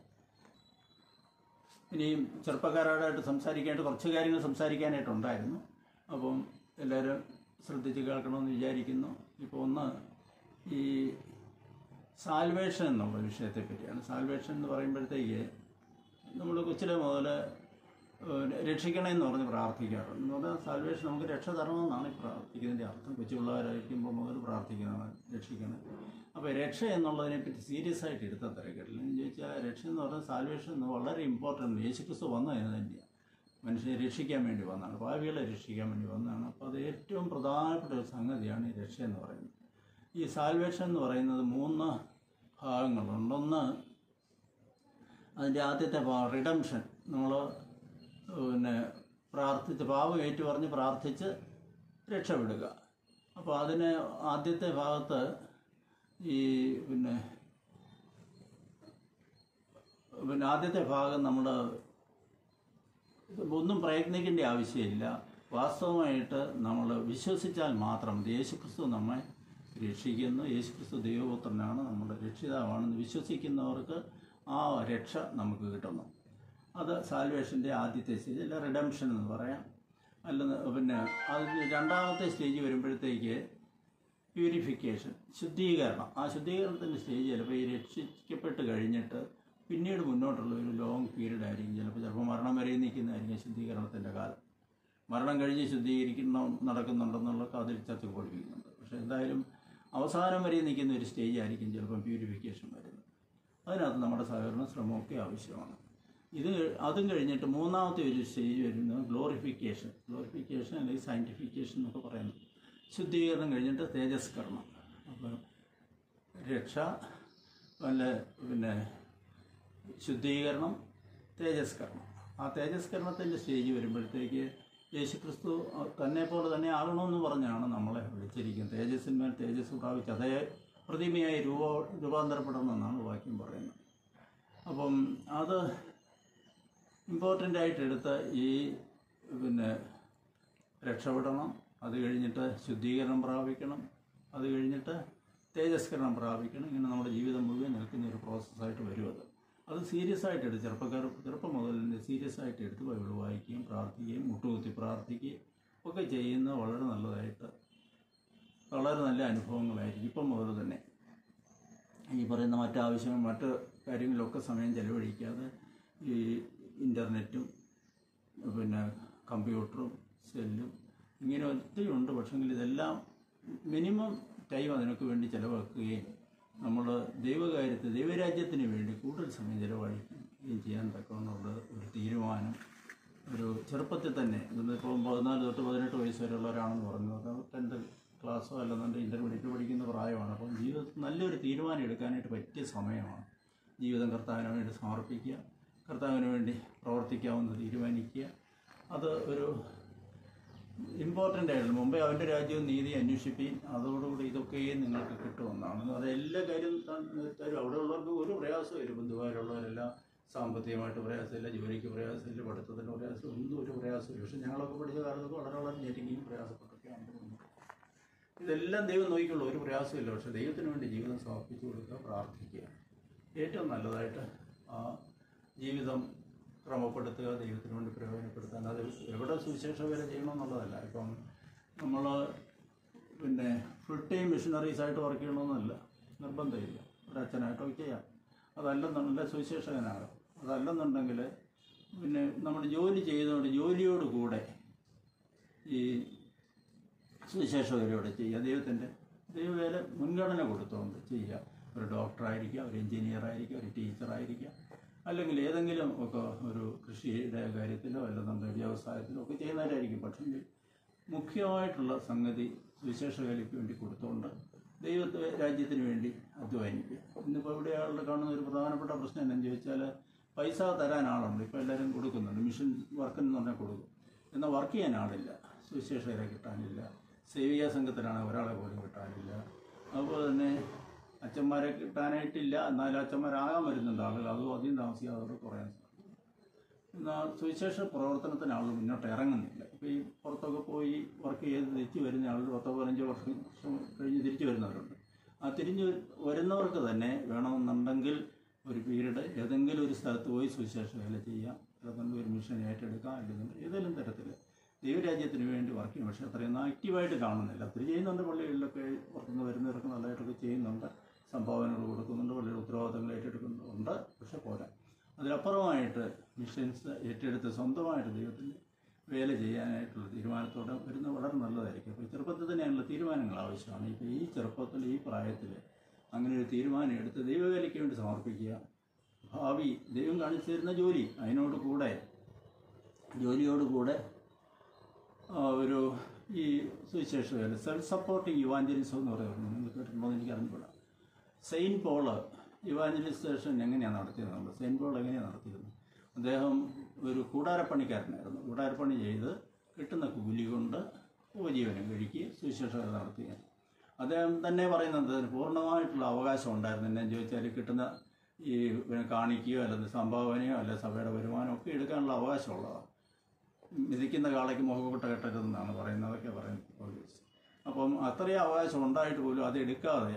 ഇനിയും ചെറുപ്പക്കാരോടായിട്ട് സംസാരിക്കാനായിട്ട് കുറച്ച് കാര്യങ്ങൾ സംസാരിക്കാനായിട്ടുണ്ടായിരുന്നു അപ്പം എല്ലാവരും ശ്രദ്ധിച്ച് കേൾക്കണമെന്ന് വിചാരിക്കുന്നു ഇപ്പോൾ ഒന്ന് ഈ സാൽവേഷൻ എന്നുള്ള വിഷയത്തെ പറ്റിയാണ് സാൽവേഷൻ എന്ന് പറയുമ്പോഴത്തേക്ക് നമ്മൾ കൊച്ചിലെ മുതൽ രക്ഷിക്കണമെന്ന് പറഞ്ഞ് പ്രാർത്ഥിക്കാറുണ്ട് എന്ന് പറഞ്ഞാൽ സാൽവേഷൻ നമുക്ക് രക്ഷ തരണമെന്നാണ് ഈ പ്രാർത്ഥിക്കുന്നതിൻ്റെ അർത്ഥം കൊച്ചു പിള്ളേരായിരിക്കുമ്പോൾ മുതൽ പ്രാർത്ഥിക്കുന്നതാണ് രക്ഷിക്കണം അപ്പോൾ രക്ഷ എന്നുള്ളതിനെപ്പറ്റി സീരിയസ് ആയിട്ട് എടുത്താൽ തിരക്കില്ല എന്ന് ചോദിച്ചാൽ രക്ഷ എന്ന് പറഞ്ഞാൽ സാൽവേഷൻ എന്ന് വളരെ ഇമ്പോർട്ടൻ്റ് യേശുക്രിസ്തു വന്നതിന് തന്നെയാണ് മനുഷ്യനെ രക്ഷിക്കാൻ വേണ്ടി വന്നതാണ് ഭാവികളെ രക്ഷിക്കാൻ വേണ്ടി വന്നതാണ് അപ്പോൾ അത് ഏറ്റവും പ്രധാനപ്പെട്ട ഒരു സംഗതിയാണ് ഈ രക്ഷ എന്ന് പറയുന്നത് ഈ സാൽവേഷൻ എന്ന് പറയുന്നത് മൂന്ന് ഭാഗങ്ങളുണ്ട് ഒന്ന് അതിൻ്റെ ആദ്യത്തെ ഭാഗം റിഡംഷൻ നമ്മൾ പിന്നെ പ്രാർത്ഥിച്ച് പാവം ഏറ്റു പറഞ്ഞ് പ്രാർത്ഥിച്ച് രക്ഷപ്പെടുക അപ്പോൾ അതിന് ആദ്യത്തെ ഭാഗത്ത് ഈ പിന്നെ പിന്നെ ആദ്യത്തെ ഭാഗം നമ്മൾ ഒന്നും പ്രയത്നിക്കേണ്ട ആവശ്യമില്ല വാസ്തവമായിട്ട് നമ്മൾ വിശ്വസിച്ചാൽ മാത്രം മതി. യേശുക്രിസ്തു നമ്മെ രക്ഷിക്കുന്നു യേശുക്രിസ്തു ദൈവപുത്രനാണ് നമ്മുടെ രക്ഷിതാവാണെന്ന് വിശ്വസിക്കുന്നവർക്ക് ആ രക്ഷ നമുക്ക് കിട്ടുന്നു അത് സാൽവേഷൻ്റെ ആദ്യത്തെ സ്റ്റേജ് അല്ല റിഡംഷൻ എന്ന് പറയാം അല്ലെന്ന് പിന്നെ അതിന് രണ്ടാമത്തെ സ്റ്റേജ് വരുമ്പോഴത്തേക്ക് പ്യൂരിഫിക്കേഷൻ ശുദ്ധീകരണം ആ ശുദ്ധീകരണത്തിൻ്റെ സ്റ്റേജ് ചിലപ്പോൾ ഈ രക്ഷിക്കപ്പെട്ട് കഴിഞ്ഞിട്ട് പിന്നീട് മുന്നോട്ടുള്ള ഒരു ലോങ് പീരീഡ് ആയിരിക്കും ചിലപ്പോൾ ചിലപ്പോൾ മരണം വരെ നിൽക്കുന്നതായിരിക്കും ശുദ്ധീകരണത്തിൻ്റെ കാലം മരണം കഴിഞ്ഞ് ശുദ്ധീകരിക്കണം നടക്കുന്നുണ്ടെന്നുള്ളതൊക്കെ അതിൽ ചർച്ച പഠിപ്പിക്കുന്നുണ്ട് പക്ഷേ എന്തായാലും അവസാനം വരെ നിൽക്കുന്ന ഒരു സ്റ്റേജ് ആയിരിക്കും ചിലപ്പം പ്യൂരിഫിക്കേഷൻ വരുന്നത് അതിനകത്ത് നമ്മുടെ സഹകരണ ശ്രമമൊക്കെ ആവശ്യമാണ് ഇത് അതും കഴിഞ്ഞിട്ട് മൂന്നാമത്തെ ഒരു സ്റ്റേജ് വരുന്നത് ഗ്ലോറിഫിക്കേഷൻ ഗ്ലോറിഫിക്കേഷൻ അല്ലെങ്കിൽ സയൻറ്റിഫിക്കേഷൻ എന്നൊക്കെ പറയുന്നത് ശുദ്ധീകരണം കഴിഞ്ഞിട്ട് തേജസ്കരണം അപ്പോൾ രക്ഷ വല്ല പിന്നെ ശുദ്ധീകരണം തേജസ്കരണം ആ തേജസ്കരണത്തിൻ്റെ സ്റ്റേജ് വരുമ്പോഴത്തേക്ക് യേശുക്രിസ്തു തന്നെ പോലെ തന്നെ ആകണമെന്ന് പറഞ്ഞാണ് നമ്മളെ വിളിച്ചിരിക്കുന്നത് തേജസ്സിന്മേൽ തേജസ് പ്രാപിച്ച് അതേ പ്രതിമയായി രൂപ രൂപാന്തരപ്പെടണമെന്നാണ് വാക്യം പറയുന്നത് അപ്പം അത് ഇമ്പോർട്ടൻ്റ് ആയിട്ട് എടുത്ത് ഈ പിന്നെ രക്ഷപ്പെടണം അത് കഴിഞ്ഞിട്ട് ശുദ്ധീകരണം പ്രാപിക്കണം അത് കഴിഞ്ഞിട്ട് തേജസ്കരണം പ്രാപിക്കണം ഇങ്ങനെ നമ്മുടെ ജീവിതം മുഴുവൻ നിൽക്കുന്ന ഒരു പ്രോസസ്സായിട്ട് വരും അത് അത് സീരിയസ് ആയിട്ട് എടുത്ത് ചെറുപ്പക്കാർ ചെറുപ്പം മുതൽ തന്നെ സീരിയസ് ആയിട്ട് എടുത്ത് ബൈബിൾ വായിക്കുകയും പ്രാർത്ഥിക്കുകയും മുട്ടുകുത്തി പ്രാർത്ഥിക്കുകയും ഒക്കെ ചെയ്യുന്നത് വളരെ നല്ലതായിട്ട് വളരെ നല്ല അനുഭവങ്ങളായിരിക്കും ഇപ്പം മുതൽ തന്നെ ഈ പറയുന്ന മറ്റാവശ്യങ്ങൾ മറ്റ് കാര്യങ്ങളിലൊക്കെ സമയം ചെലവഴിക്കാതെ ഈ ഇൻ്റർനെറ്റും പിന്നെ കമ്പ്യൂട്ടറും സെല്ലും ഇങ്ങനെ ഒത്തിരി ഉണ്ട് പക്ഷെങ്കിൽ ഇതെല്ലാം മിനിമം ടൈം അതിനൊക്കെ വേണ്ടി ചിലവാക്കുകയും നമ്മൾ ദൈവകാര്യത്തിൽ ദൈവരാജ്യത്തിന് വേണ്ടി കൂടുതൽ സമയം ചിലവഴിക്കുകയും ചെയ്യാൻ തക്കവണ്ണമുള്ള ഒരു തീരുമാനം ഒരു ചെറുപ്പത്തിൽ തന്നെ ഇപ്പോൾ പതിനാല് തൊട്ട് പതിനെട്ട് വയസ്സ് വരെയുള്ള ഒരാണെന്ന് പറഞ്ഞു അത് ടെൻത്ത് ക്ലാസ്സോ അല്ലെന്നുണ്ടെങ്കിൽ ഇൻ്റർമീഡിയറ്റ് പഠിക്കുന്ന പ്രായമാണ് അപ്പം ജീവിതത്തിൽ നല്ലൊരു തീരുമാനം എടുക്കാനായിട്ട് പറ്റിയ സമയമാണ് ജീവിതം കർത്താവിന് വേണ്ടി സമർപ്പിക്കുക കർത്താവിന് വേണ്ടി പ്രവർത്തിക്കാവുന്ന തീരുമാനിക്കുക അത് ഒരു ഇമ്പോർട്ടൻ്റ് ആയിരുന്നു മുമ്പേ അവൻ്റെ രാജ്യവും നീതി അന്വേഷിപ്പിൻ അതോടുകൂടി ഇതൊക്കെയും നിങ്ങൾക്ക് കിട്ടുമെന്നാണ് അത് എല്ലാ കാര്യം തരും അവിടെ ഉള്ളവർക്ക് ഒരു പ്രയാസവും ഇല്ല ബന്ധുവാരുള്ളവരെല്ലാം സാമ്പത്തികമായിട്ട് പ്രയാസമില്ല ജോലിക്ക് പ്രയാസമില്ല പഠിത്തത്തിന് പ്രയാസം ഒന്നും ഒരു പ്രയാസമില്ല പക്ഷെ ഞങ്ങളൊക്കെ പഠിച്ച കാലത്തൊക്കെ വളരെ വളരെ ഞെരുങ്ങിയും പ്രയാസപ്പെട്ടൊക്കെയാണ് പോകുന്നത് ഇതെല്ലാം ദൈവം നോക്കിക്കുള്ളൂ ഒരു പ്രയാസമില്ല പക്ഷെ ദൈവത്തിന് വേണ്ടി ജീവിതം സമർപ്പിച്ചു കൊടുക്കുക പ്രാർത്ഥിക്കുക ഏറ്റവും നല്ലതായിട്ട് ആ ജീവിതം ക്രമപ്പെടുത്തുക ദൈവത്തിന് വേണ്ടി പ്രയോജനപ്പെടുത്താൻ അത് എവിടെ സുവിശേഷ വേല ചെയ്യണമെന്നുള്ളതല്ല ഇപ്പം നമ്മൾ പിന്നെ ഫുൾ ടൈം മിഷണറീസ് ആയിട്ട് വർക്ക് ചെയ്യണമെന്നല്ല നിർബന്ധമില്ല ഒരു അച്ഛനായിട്ടൊക്കെ ചെയ്യാം അതല്ലെന്നുണ്ടെങ്കിൽ സുവിശേഷകനാകാം അതല്ലെന്നുണ്ടെങ്കിൽ പിന്നെ നമ്മൾ ജോലി ചെയ്തുകൊണ്ട് ജോലിയോട് കൂടെ ഈ സുവിശേഷകരോടെ ചെയ്യുക ദൈവത്തിൻ്റെ ദൈവവേല മുൻഗണന കൊടുത്തുകൊണ്ട് ചെയ്യുക ഒരു ഡോക്ടറായിരിക്കാം ഒരു എഞ്ചിനീയർ ആയിരിക്കാം ഒരു ടീച്ചറായിരിക്കാം അല്ലെങ്കിൽ ഏതെങ്കിലും ഒക്കെ ഒരു കൃഷിയുടെ കാര്യത്തിലോ അല്ലെന്നുണ്ടെങ്കിൽ വ്യവസായത്തിലോ ഒക്കെ ചെയ്യുന്നവരായിരിക്കും പക്ഷേ മുഖ്യമായിട്ടുള്ള സംഗതി സുവിശേഷ വേലയ്ക്ക് വേണ്ടി കൊടുത്തുകൊണ്ട് ദൈവത്തെ രാജ്യത്തിന് വേണ്ടി അധ്വാനിക്കുക ഇന്നിപ്പോൾ ഇവിടെ ആളുകൾ കാണുന്ന ഒരു പ്രധാനപ്പെട്ട പ്രശ്നം എന്താണെന്ന് ചോദിച്ചാൽ പൈസ തരാൻ ആളുണ്ട് ഇപ്പോൾ എല്ലാവരും കൊടുക്കുന്നുണ്ട് മിഷൻ വർക്കെന്ന് പറഞ്ഞാൽ കൊടുക്കും എന്നാൽ വർക്ക് ചെയ്യാൻ ആളില്ല സുവിശേഷകരെ കിട്ടാനില്ല സേവിക സംഘത്തിലാണ് ഒരാളെ പോലും കിട്ടാനില്ല അതുപോലെ തന്നെ അച്ഛന്മാരെ കിട്ടാനായിട്ടില്ല എന്നാലും അച്ഛന്മാരാകാൻ വരുന്നുണ്ട് ആളുകൾ അതും അധികം താമസിക്കാതെ അവിടെ കുറയാൻ സാധിക്കും എന്നാൽ സുവിശേഷ പ്രവർത്തനത്തിന് ആളുകൾ മുന്നോട്ട് ഇറങ്ങുന്നില്ല ഇപ്പോൾ ഈ പുറത്തൊക്കെ പോയി വർക്ക് ചെയ്ത് തിരിച്ചു വരുന്ന ആളുകൾ പത്തോ പതിനഞ്ചോ വർഷം കഴിഞ്ഞ് തിരിച്ചു വരുന്നവരുണ്ട് ആ തിരിഞ്ഞു വരുന്നവർക്ക് തന്നെ വേണമെന്നുണ്ടെങ്കിൽ ഒരു പീരീഡ് ഏതെങ്കിലും ഒരു സ്ഥലത്ത് പോയി സുവിശേഷ വേല ചെയ്യാം അല്ലെന്നുണ്ടെങ്കിൽ ഒരു മിഷൻ ഏറ്റെടുക്കാം അല്ലെങ്കിൽ ഏതെങ്കിലും തരത്തിൽ ദൈവരാജ്യത്തിന് വേണ്ടി വർക്ക് ചെയ്യും പക്ഷേ അത്രയൊന്നും ആക്റ്റീവായിട്ട് കാണുന്നില്ല ഒത്തിരി ചെയ്യുന്നുണ്ട് പള്ളികളിലൊക്കെ പുറത്തുനിന്ന് വരുന്നവർക്ക് നല്ലതായിട്ടൊക്കെ ചെയ്യുന്നുണ്ട് സംഭാവനകൾ കൊടുക്കുന്നുണ്ട് പള്ളിയുടെ ഉത്തരവാദിത്തങ്ങൾ ഏറ്റെടുക്കുന്നുണ്ട് പക്ഷെ പോരാ അതിലപ്പുറമായിട്ട് മിഷൻസ് ഏറ്റെടുത്ത് സ്വന്തമായിട്ട് ദൈവത്തിൻ്റെ വേല ചെയ്യാനായിട്ടുള്ള തീരുമാനത്തോടെ വരുന്നത് വളരെ നല്ലതായിരിക്കും അപ്പോൾ ഈ ചെറുപ്പത്തിൽ തന്നെയുള്ള തീരുമാനങ്ങൾ ആവശ്യമാണ് ഇപ്പോൾ ഈ ചെറുപ്പത്തിൽ ഈ പ്രായത്തിൽ അങ്ങനെ ഒരു തീരുമാനം എടുത്ത് ദൈവവേലയ്ക്ക് വേണ്ടി സമർപ്പിക്കുക ഭാവി ദൈവം കാണിച്ചു തരുന്ന ജോലി അതിനോട് കൂടെ ജോലിയോട് കൂടെ ആ, ഒരു ഈ സുവിശേഷ വേല സെൽഫ് സപ്പോർട്ടിങ് യുവാഞ്ചലിസം എന്ന് പറയുന്നത് നിങ്ങൾ കേട്ടിട്ടുണ്ടോ എന്ന് എനിക്ക് അറിഞ്ഞുകൂടാ സെയിൻറ്റ് പോള് ഇവാഞ്ചലിസേഷൻ എങ്ങനെയാണ് നടത്തിയത് നമ്മൾ സെയിൻറ്റ് പോൾ എങ്ങനെയാണ് നടത്തിയത് അദ്ദേഹം ഒരു കൂടാരപ്പണിക്കാരനായിരുന്നു കൂടാരപ്പണി ചെയ്ത് കിട്ടുന്ന കൂലി കൊണ്ട് ഉപജീവനം കഴിക്കുകയും സുവിശേഷകത നടത്തുകയാണ് അദ്ദേഹം തന്നെ പറയുന്നത് അതിന് പൂർണ്ണമായിട്ടുള്ള അവകാശം ഉണ്ടായിരുന്നു എന്നു ചോദിച്ചാൽ കിട്ടുന്ന ഈ പിന്നെ കാണിക്കുകയോ അല്ലെങ്കിൽ സംഭാവനയോ അല്ലെങ്കിൽ സഭയുടെ വരുമാനമോ ഒക്കെ എടുക്കാനുള്ള അവകാശമുള്ളതാണ് മിതിക്കുന്ന കാളയ്ക്ക് മുഖക്കൊട്ട കെട്ടരുതെന്നാണ് പറയുന്നതൊക്കെ പറയുന്നത് പോലീസ് അപ്പം അത്രയും അവകാശം ഉണ്ടായിട്ട് പോലും അത് എടുക്കാതെ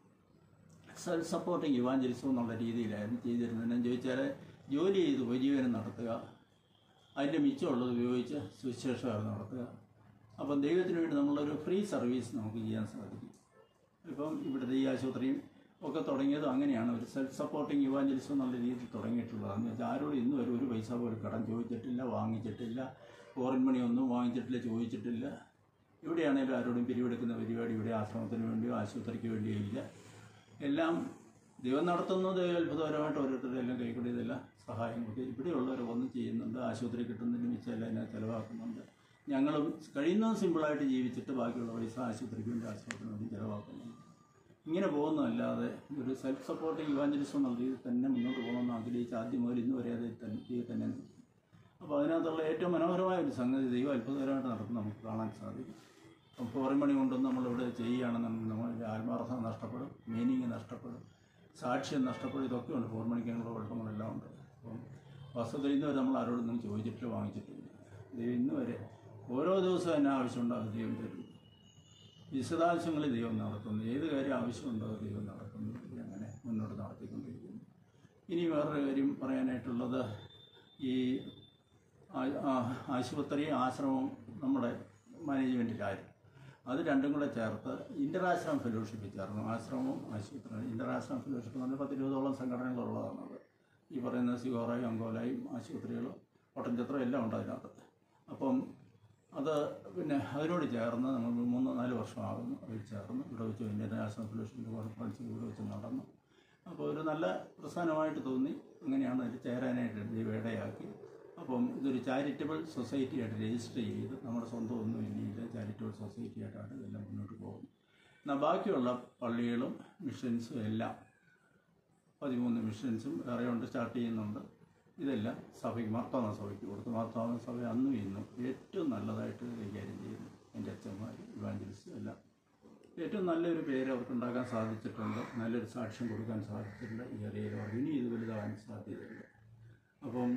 സെൽഫ് സപ്പോർട്ടിങ് യുവാഞ്ചലിസം എന്നുള്ള രീതിയിലായിരുന്നു ചെയ്തിരുന്നത് എന്ന് ചോദിച്ചാൽ ജോലി ചെയ്ത് ഉപജീവനം നടത്തുക അതിൻ്റെ മിച്ചമുള്ളത് ഉപയോഗിച്ച് സുവിശേഷകർ നടത്തുക അപ്പം ദൈവത്തിന് വേണ്ടി നമ്മളൊരു ഫ്രീ സർവീസ് നമുക്ക് ചെയ്യാൻ സാധിക്കും ഇപ്പം ഇവിടുത്തെ ഈ ആശുപത്രിയും ഒക്കെ തുടങ്ങിയത് അങ്ങനെയാണ് ഒരു സെൽഫ് സപ്പോർട്ടിങ് യുവാഞ്ചലിസം എന്നുള്ള രീതിയിൽ തുടങ്ങിയിട്ടുള്ളതെന്ന് വെച്ചാൽ ആരോടും ഇന്ന് വരെ ഒരു പൈസ പോലും കടം ചോദിച്ചിട്ടില്ല വാങ്ങിച്ചിട്ടില്ല ഫോറിൻ മണി ഒന്നും വാങ്ങിച്ചിട്ടില്ല ചോദിച്ചിട്ടില്ല ഇവിടെയാണെങ്കിലും ആരോടും പിരിവെടുക്കുന്ന പരിപാടി ഇവിടെ ആശ്രമത്തിന് വേണ്ടിയോ ആശുപത്രിക്ക് വേണ്ടിയോ ഇല്ല എല്ലാം ദൈവം നടത്തുന്നത് അത്ഭുതപരമായിട്ട് ഓരോരുത്തരുടെ എല്ലാം കൈക്കൂടി ഇതെല്ലാം സഹായങ്ങൾക്ക് ഇവിടെയുള്ളവർ ഒന്നും ചെയ്യുന്നുണ്ട് ആശുപത്രി കിട്ടുന്നതിന് മിച്ചമെല്ലാം എന്നെ ചിലവാക്കുന്നുണ്ട് ഞങ്ങളും കഴിയുന്നതും സിമ്പിളായിട്ട് ജീവിച്ചിട്ട് ബാക്കിയുള്ള പൈസ ആശുപത്രിക്ക് വേണ്ടി ആശുപത്രിക്ക് വേണ്ടി ചിലവാക്കുന്നുണ്ട് ഇങ്ങനെ പോകുന്നതല്ലാതെ ഒരു സെൽഫ് സപ്പോർട്ടിങ് യുവാഞ്ചലിസം എന്നുള്ള രീതിയിൽ തന്നെ മുന്നോട്ട് പോകണമെന്ന് ആഗ്രഹിച്ച് ആദ്യം മുതൽ ഇന്ന് വരെ അത് തന്നെ രീതിയിൽ തന്നെ നിൽക്കും. അപ്പോൾ അതിനകത്തുള്ള ഏറ്റവും മനോഹരമായ ഒരു സംഗതി ദൈവം അത്ഭുതകരമായിട്ട് നടത്തുന്ന നമുക്ക് കാണാൻ സാധിക്കും അപ്പം ഫോറിൻ മണി കൊണ്ടൊന്നും നമ്മളിവിടെ ചെയ്യുകയാണെന്നുണ്ടെങ്കിൽ നമ്മളുടെ ആത്മാർത്ഥത നഷ്ടപ്പെടും മീനിങ് നഷ്ടപ്പെടും സാക്ഷ്യം നഷ്ടപ്പെടും ഇതൊക്കെ ഉണ്ട് ഫോറിൻ മണിക്കാനുള്ള കുഴപ്പങ്ങളെല്ലാം ഉണ്ട് അപ്പം വസ്തുത ഇന്ന് വരെ നമ്മൾ ആരോടൊന്നും ചോദിച്ചിട്ടില്ല വാങ്ങിച്ചിട്ടില്ല ദൈവം ഇന്ന് വരെ ഓരോ ദിവസവും എന്നെ ആവശ്യമുണ്ടോ അത് ദൈവം തരുന്നു വിശദാംശങ്ങളിൽ ദൈവം നടത്തുന്നു ഏത് കാര്യം ആവശ്യമുണ്ടോ അത് ദൈവം നടത്തുന്നു അങ്ങനെ മുന്നോട്ട് നടത്തിക്കൊണ്ടിരിക്കുന്നു ഇനി വേറൊരു കാര്യം പറയാനായിട്ടുള്ളത് ഈ ആ- ആ- ആശുപത്രി ആശ്രമം നമ്മുടെ മാനേജ്മെൻറ്റിലായിരുന്നു അത് രണ്ടും കൂടെ ചേർത്ത് ഇൻ്ററാശ്രമം ഫെലോഷിപ്പിൽ ചേർന്നു ആശ്രമവും ആശുപത്രി ഇൻ്ററാശ്രമം ഫെലോഷിപ്പ് എന്ന് പറഞ്ഞാൽ പത്തിരുപതോളം സംഘടനകളുള്ളതാണ് അത് ഈ പറയുന്ന സിഗോറയും അങ്കോലയും ആശുപത്രികളും ഒട്ടൻചത്രം എല്ലാം ഉണ്ട് അതിനകത്ത് അപ്പം അത് പിന്നെ അതിനോട് ചേർന്ന് നമ്മൾ മൂന്ന് നാല് വർഷമാകുന്നു അതിൽ ചേർന്ന് ഇവിടെ വെച്ച് ഇൻ്റർനാഷണൽ ഫെലോഷിപ്പിൻ്റെ കോൺഫറൻസ് ഇവിടെ വെച്ച് നടന്നു അപ്പോൾ ഒരു നല്ല പ്രസ്ഥാനമായിട്ട് തോന്നി അങ്ങനെയാണ് അതിൽ ചേരാനായിട്ട് ദൈവം ഇടയാക്കി അപ്പം ഇതൊരു ചാരിറ്റബിൾ സൊസൈറ്റി ആയിട്ട് രജിസ്റ്റർ ചെയ്ത് നമ്മുടെ സ്വന്തം ഒന്നും ഇനിയില്ല ചാരിറ്റബിൾ സൊസൈറ്റി ആയിട്ടാണ് ഇതെല്ലാം മുന്നോട്ട് പോകുന്നത് എന്നാൽ ബാക്കിയുള്ള പള്ളികളും മിഷൻസും എല്ലാം പതിമൂന്ന് മിഷൻസും വേറെ ഉണ്ട് സ്റ്റാർട്ട് ചെയ്യുന്നുണ്ട് ഇതെല്ലാം സഭയ്ക്ക് മാർത്താമ സഭയ്ക്ക് കൊടുത്തു മാർത്താമ സഭ അന്നും ഇന്നും ഏറ്റവും നല്ലതായിട്ട് കൈകാര്യം ചെയ്യുന്നു എൻ്റെ അച്ഛന്മാർ ഇവാഞ്ചലിസ്റ്റ് എല്ലാം ഏറ്റവും നല്ലൊരു പേര് അവർക്ക് ഉണ്ടാക്കാൻ സാധിച്ചിട്ടുണ്ട് നല്ലൊരു സാക്ഷ്യം കൊടുക്കാൻ സാധിച്ചിട്ടുണ്ട് ഈ ഏരിയയിൽ അവർക്ക് ഇനി ഇത് വലുതാകാൻ സാധ്യതയുണ്ട് അപ്പം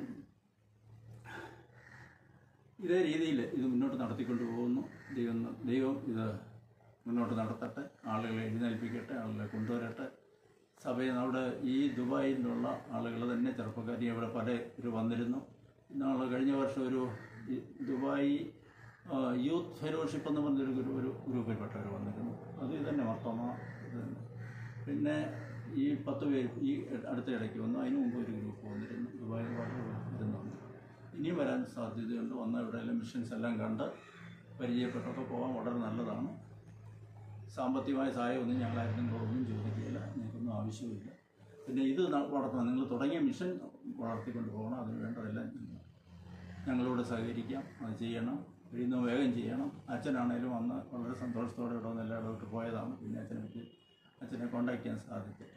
ഇതേ രീതിയിൽ ഇത് മുന്നോട്ട് നടത്തിക്കൊണ്ട് പോകുന്നു ദൈവം ദൈവം ഇത് മുന്നോട്ട് നടത്തട്ടെ ആളുകളെ എഴുന്നേൽപ്പിക്കട്ടെ ആളുകളെ കൊണ്ടുവരട്ടെ സഭയിൽ അവിടെ ഈ ദുബായിൽ നിന്നുള്ള ആളുകൾ തന്നെ ചെറുപ്പക്കാരി അവിടെ പലരും വന്നിരുന്നു ഇന്നാൾ കഴിഞ്ഞ വർഷം ഒരു ഈ ദുബായി ആ, യൂത്ത് ഫെലോഷിപ്പ് എന്ന് പറഞ്ഞൊരു ഗ്രൂ- ഒരു ഗ്രൂപ്പിൽപ്പെട്ടവർ വന്നിരുന്നു അത് ഇത് തന്നെ മർത്തോമ ഇത് തന്നെ പിന്നെ ഈ പത്ത് പേര് ഈ അടുത്ത ഇടയ്ക്ക് വന്നു അതിന് മുമ്പ് ഒരു ഗ്രൂപ്പ് വന്നിരുന്നു ദുബായിൽ വളരെ വരുന്നുണ്ട് ഇനിയും വരാൻ സാധ്യതയുണ്ട് വന്ന ഇവിടെയെല്ലാം മിഷൻസ് എല്ലാം കണ്ട് പരിചയപ്പെട്ടൊക്കെ പോകാൻ വളരെ നല്ലതാണ് സാമ്പത്തികമായ സഹായമൊന്നും ഞങ്ങളായിരുന്നു ഒന്നും ചോദിക്കില്ല ഞങ്ങൾക്കൊന്നും ആവശ്യമില്ല പിന്നെ ഇത് ന- വളർത്തണം നിങ്ങൾ തുടങ്ങിയ മിഷൻ വളർത്തിക്കൊണ്ട് പോകണം അതിന് വേണ്ടതെല്ലാം നിങ്ങൾ ഞങ്ങളോട് സഹകരിക്കാം അത് ചെയ്യണം കഴിയുന്ന വേഗം ചെയ്യണം അച്ഛനാണേലും വന്ന് വളരെ സന്തോഷത്തോടെ ഇവിടെ വന്ന് എല്ലായിടോട്ട് പോയതാണ് പിന്നെ അച്ഛനെ പറ്റി അച്ഛനെ കോണ്ടാക്ട് ചെയ്യാൻ സാധിച്ചിട്ടില്ല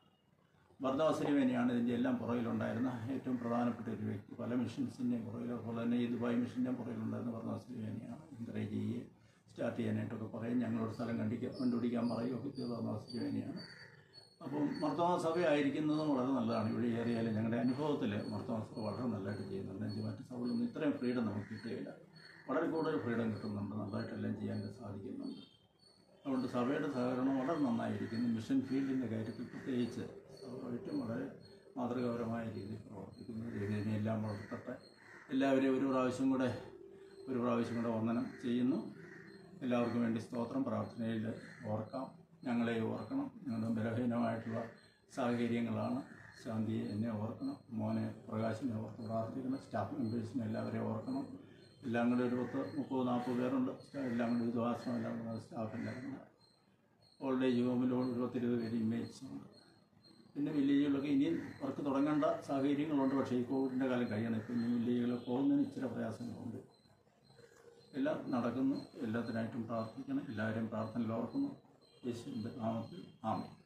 ഭർത്താവസരിവേനെയാണ് ഇതിൻ്റെ എല്ലാം പുറകിലുണ്ടായിരുന്ന ഏറ്റവും പ്രധാനപ്പെട്ട ഒരു വ്യക്തി പല മിഷൻസിൻ്റെയും പുറകിൽ അതുപോലെ തന്നെ ഈ ദുബായ് മിഷൻ്റെയും പുറകിലുണ്ടായിരുന്ന ഭർത്താവസരിവേനെയാണ് എൻകറേജ് ചെയ്യുകയും സ്റ്റാർട്ട് ചെയ്യാനായിട്ടൊക്കെ പറയും ഞങ്ങളോട് സ്ഥലം കണ്ടിക്കാൻ കണ്ടുപിടിക്കാൻ പറയുകയൊക്കെ ചെയ്ത ഭർത്താവസരിവേനെയാണ് അപ്പം മർത്തോമ സഭ ആയിരിക്കുന്നതും വളരെ നല്ലതാണ് ഇവിടെ ഏറിയാലും ഞങ്ങളുടെ അനുഭവത്തിൽ മർത്തോമ സഭ വളരെ നല്ലതായിട്ട് ചെയ്യുന്നുണ്ട് എനിക്ക് മറ്റ് സഭകളൊന്നും ഇത്രയും ഫ്രീഡം നമുക്ക് കിട്ടുകയില്ല വളരെ കൂടുതൽ ഫ്രീഡം കിട്ടുന്നുണ്ട് നല്ലതായിട്ടെല്ലാം ചെയ്യാൻ സാധിക്കുന്നുണ്ട് അതുകൊണ്ട് സഭയുടെ സഹകരണം വളരെ നന്നായിരിക്കുന്നു മിഷൻ ഫീൽഡിൻ്റെ കാര്യത്തിൽ പ്രത്യേകിച്ച് സഭ ഏറ്റവും വളരെ മാതൃകാപരമായ രീതിയിൽ പ്രവർത്തിക്കുന്നു ദൈവത്തിനെ എല്ലാം വളർത്തട്ടെ എല്ലാവരെയും ഒരു പ്രാവശ്യം കൂടെ ഒരു പ്രാവശ്യം കൂടെ വന്ദനം ചെയ്യുന്നു എല്ലാവർക്കും വേണ്ടി സ്തോത്രം പ്രാർത്ഥനയിൽ ഓർക്കാം ഞങ്ങളെ ഓർക്കണം ഞങ്ങളുടെ ബലഹീനമായിട്ടുള്ള സാഹചര്യങ്ങളാണ് ശാന്തി എന്നെ ഓർക്കണം മോനെ പ്രകാശിനെ ഓർത്ത് പ്രാർത്ഥിക്കണം സ്റ്റാഫ് മെമ്പേഴ്സിനെ എല്ലാവരെയും ഓർക്കണം എല്ലാം കൂടെ ഒരു പത്ത് മുപ്പത് നാൽപ്പത് പേരുണ്ട് സ്റ്റാ- എല്ലാം കൂടി വിധവാസം എല്ലാം കൂടെ സ്റ്റാഫ് എല്ലാവരും കൂടെ ഓൾഡ് ഏജ് ഹോമിൽ ഒരു പത്തിരുപത് പേര് ഇമേജ് ഉണ്ട് പിന്നെ വില്ലേജുകളൊക്കെ ഇനിയും വർക്ക് തുടങ്ങേണ്ട സാഹചര്യങ്ങളുണ്ട് പക്ഷേ ഈ കോവിഡിൻ്റെ കാലം കഴിയണം ഇപ്പം ഇനി വില്ലേജുകൾ പോകുന്നതിന് ഇച്ചിരി പ്രയാസങ്ങളുണ്ട് എല്ലാം നടക്കുന്നു എല്ലാത്തിനായിട്ടും പ്രാർത്ഥിക്കണം എല്ലാവരെയും പ്രാർത്ഥനയിൽ ഓർക്കുന്നു യേശുവിൻ്റെ നാമത്തിൽ ആമേ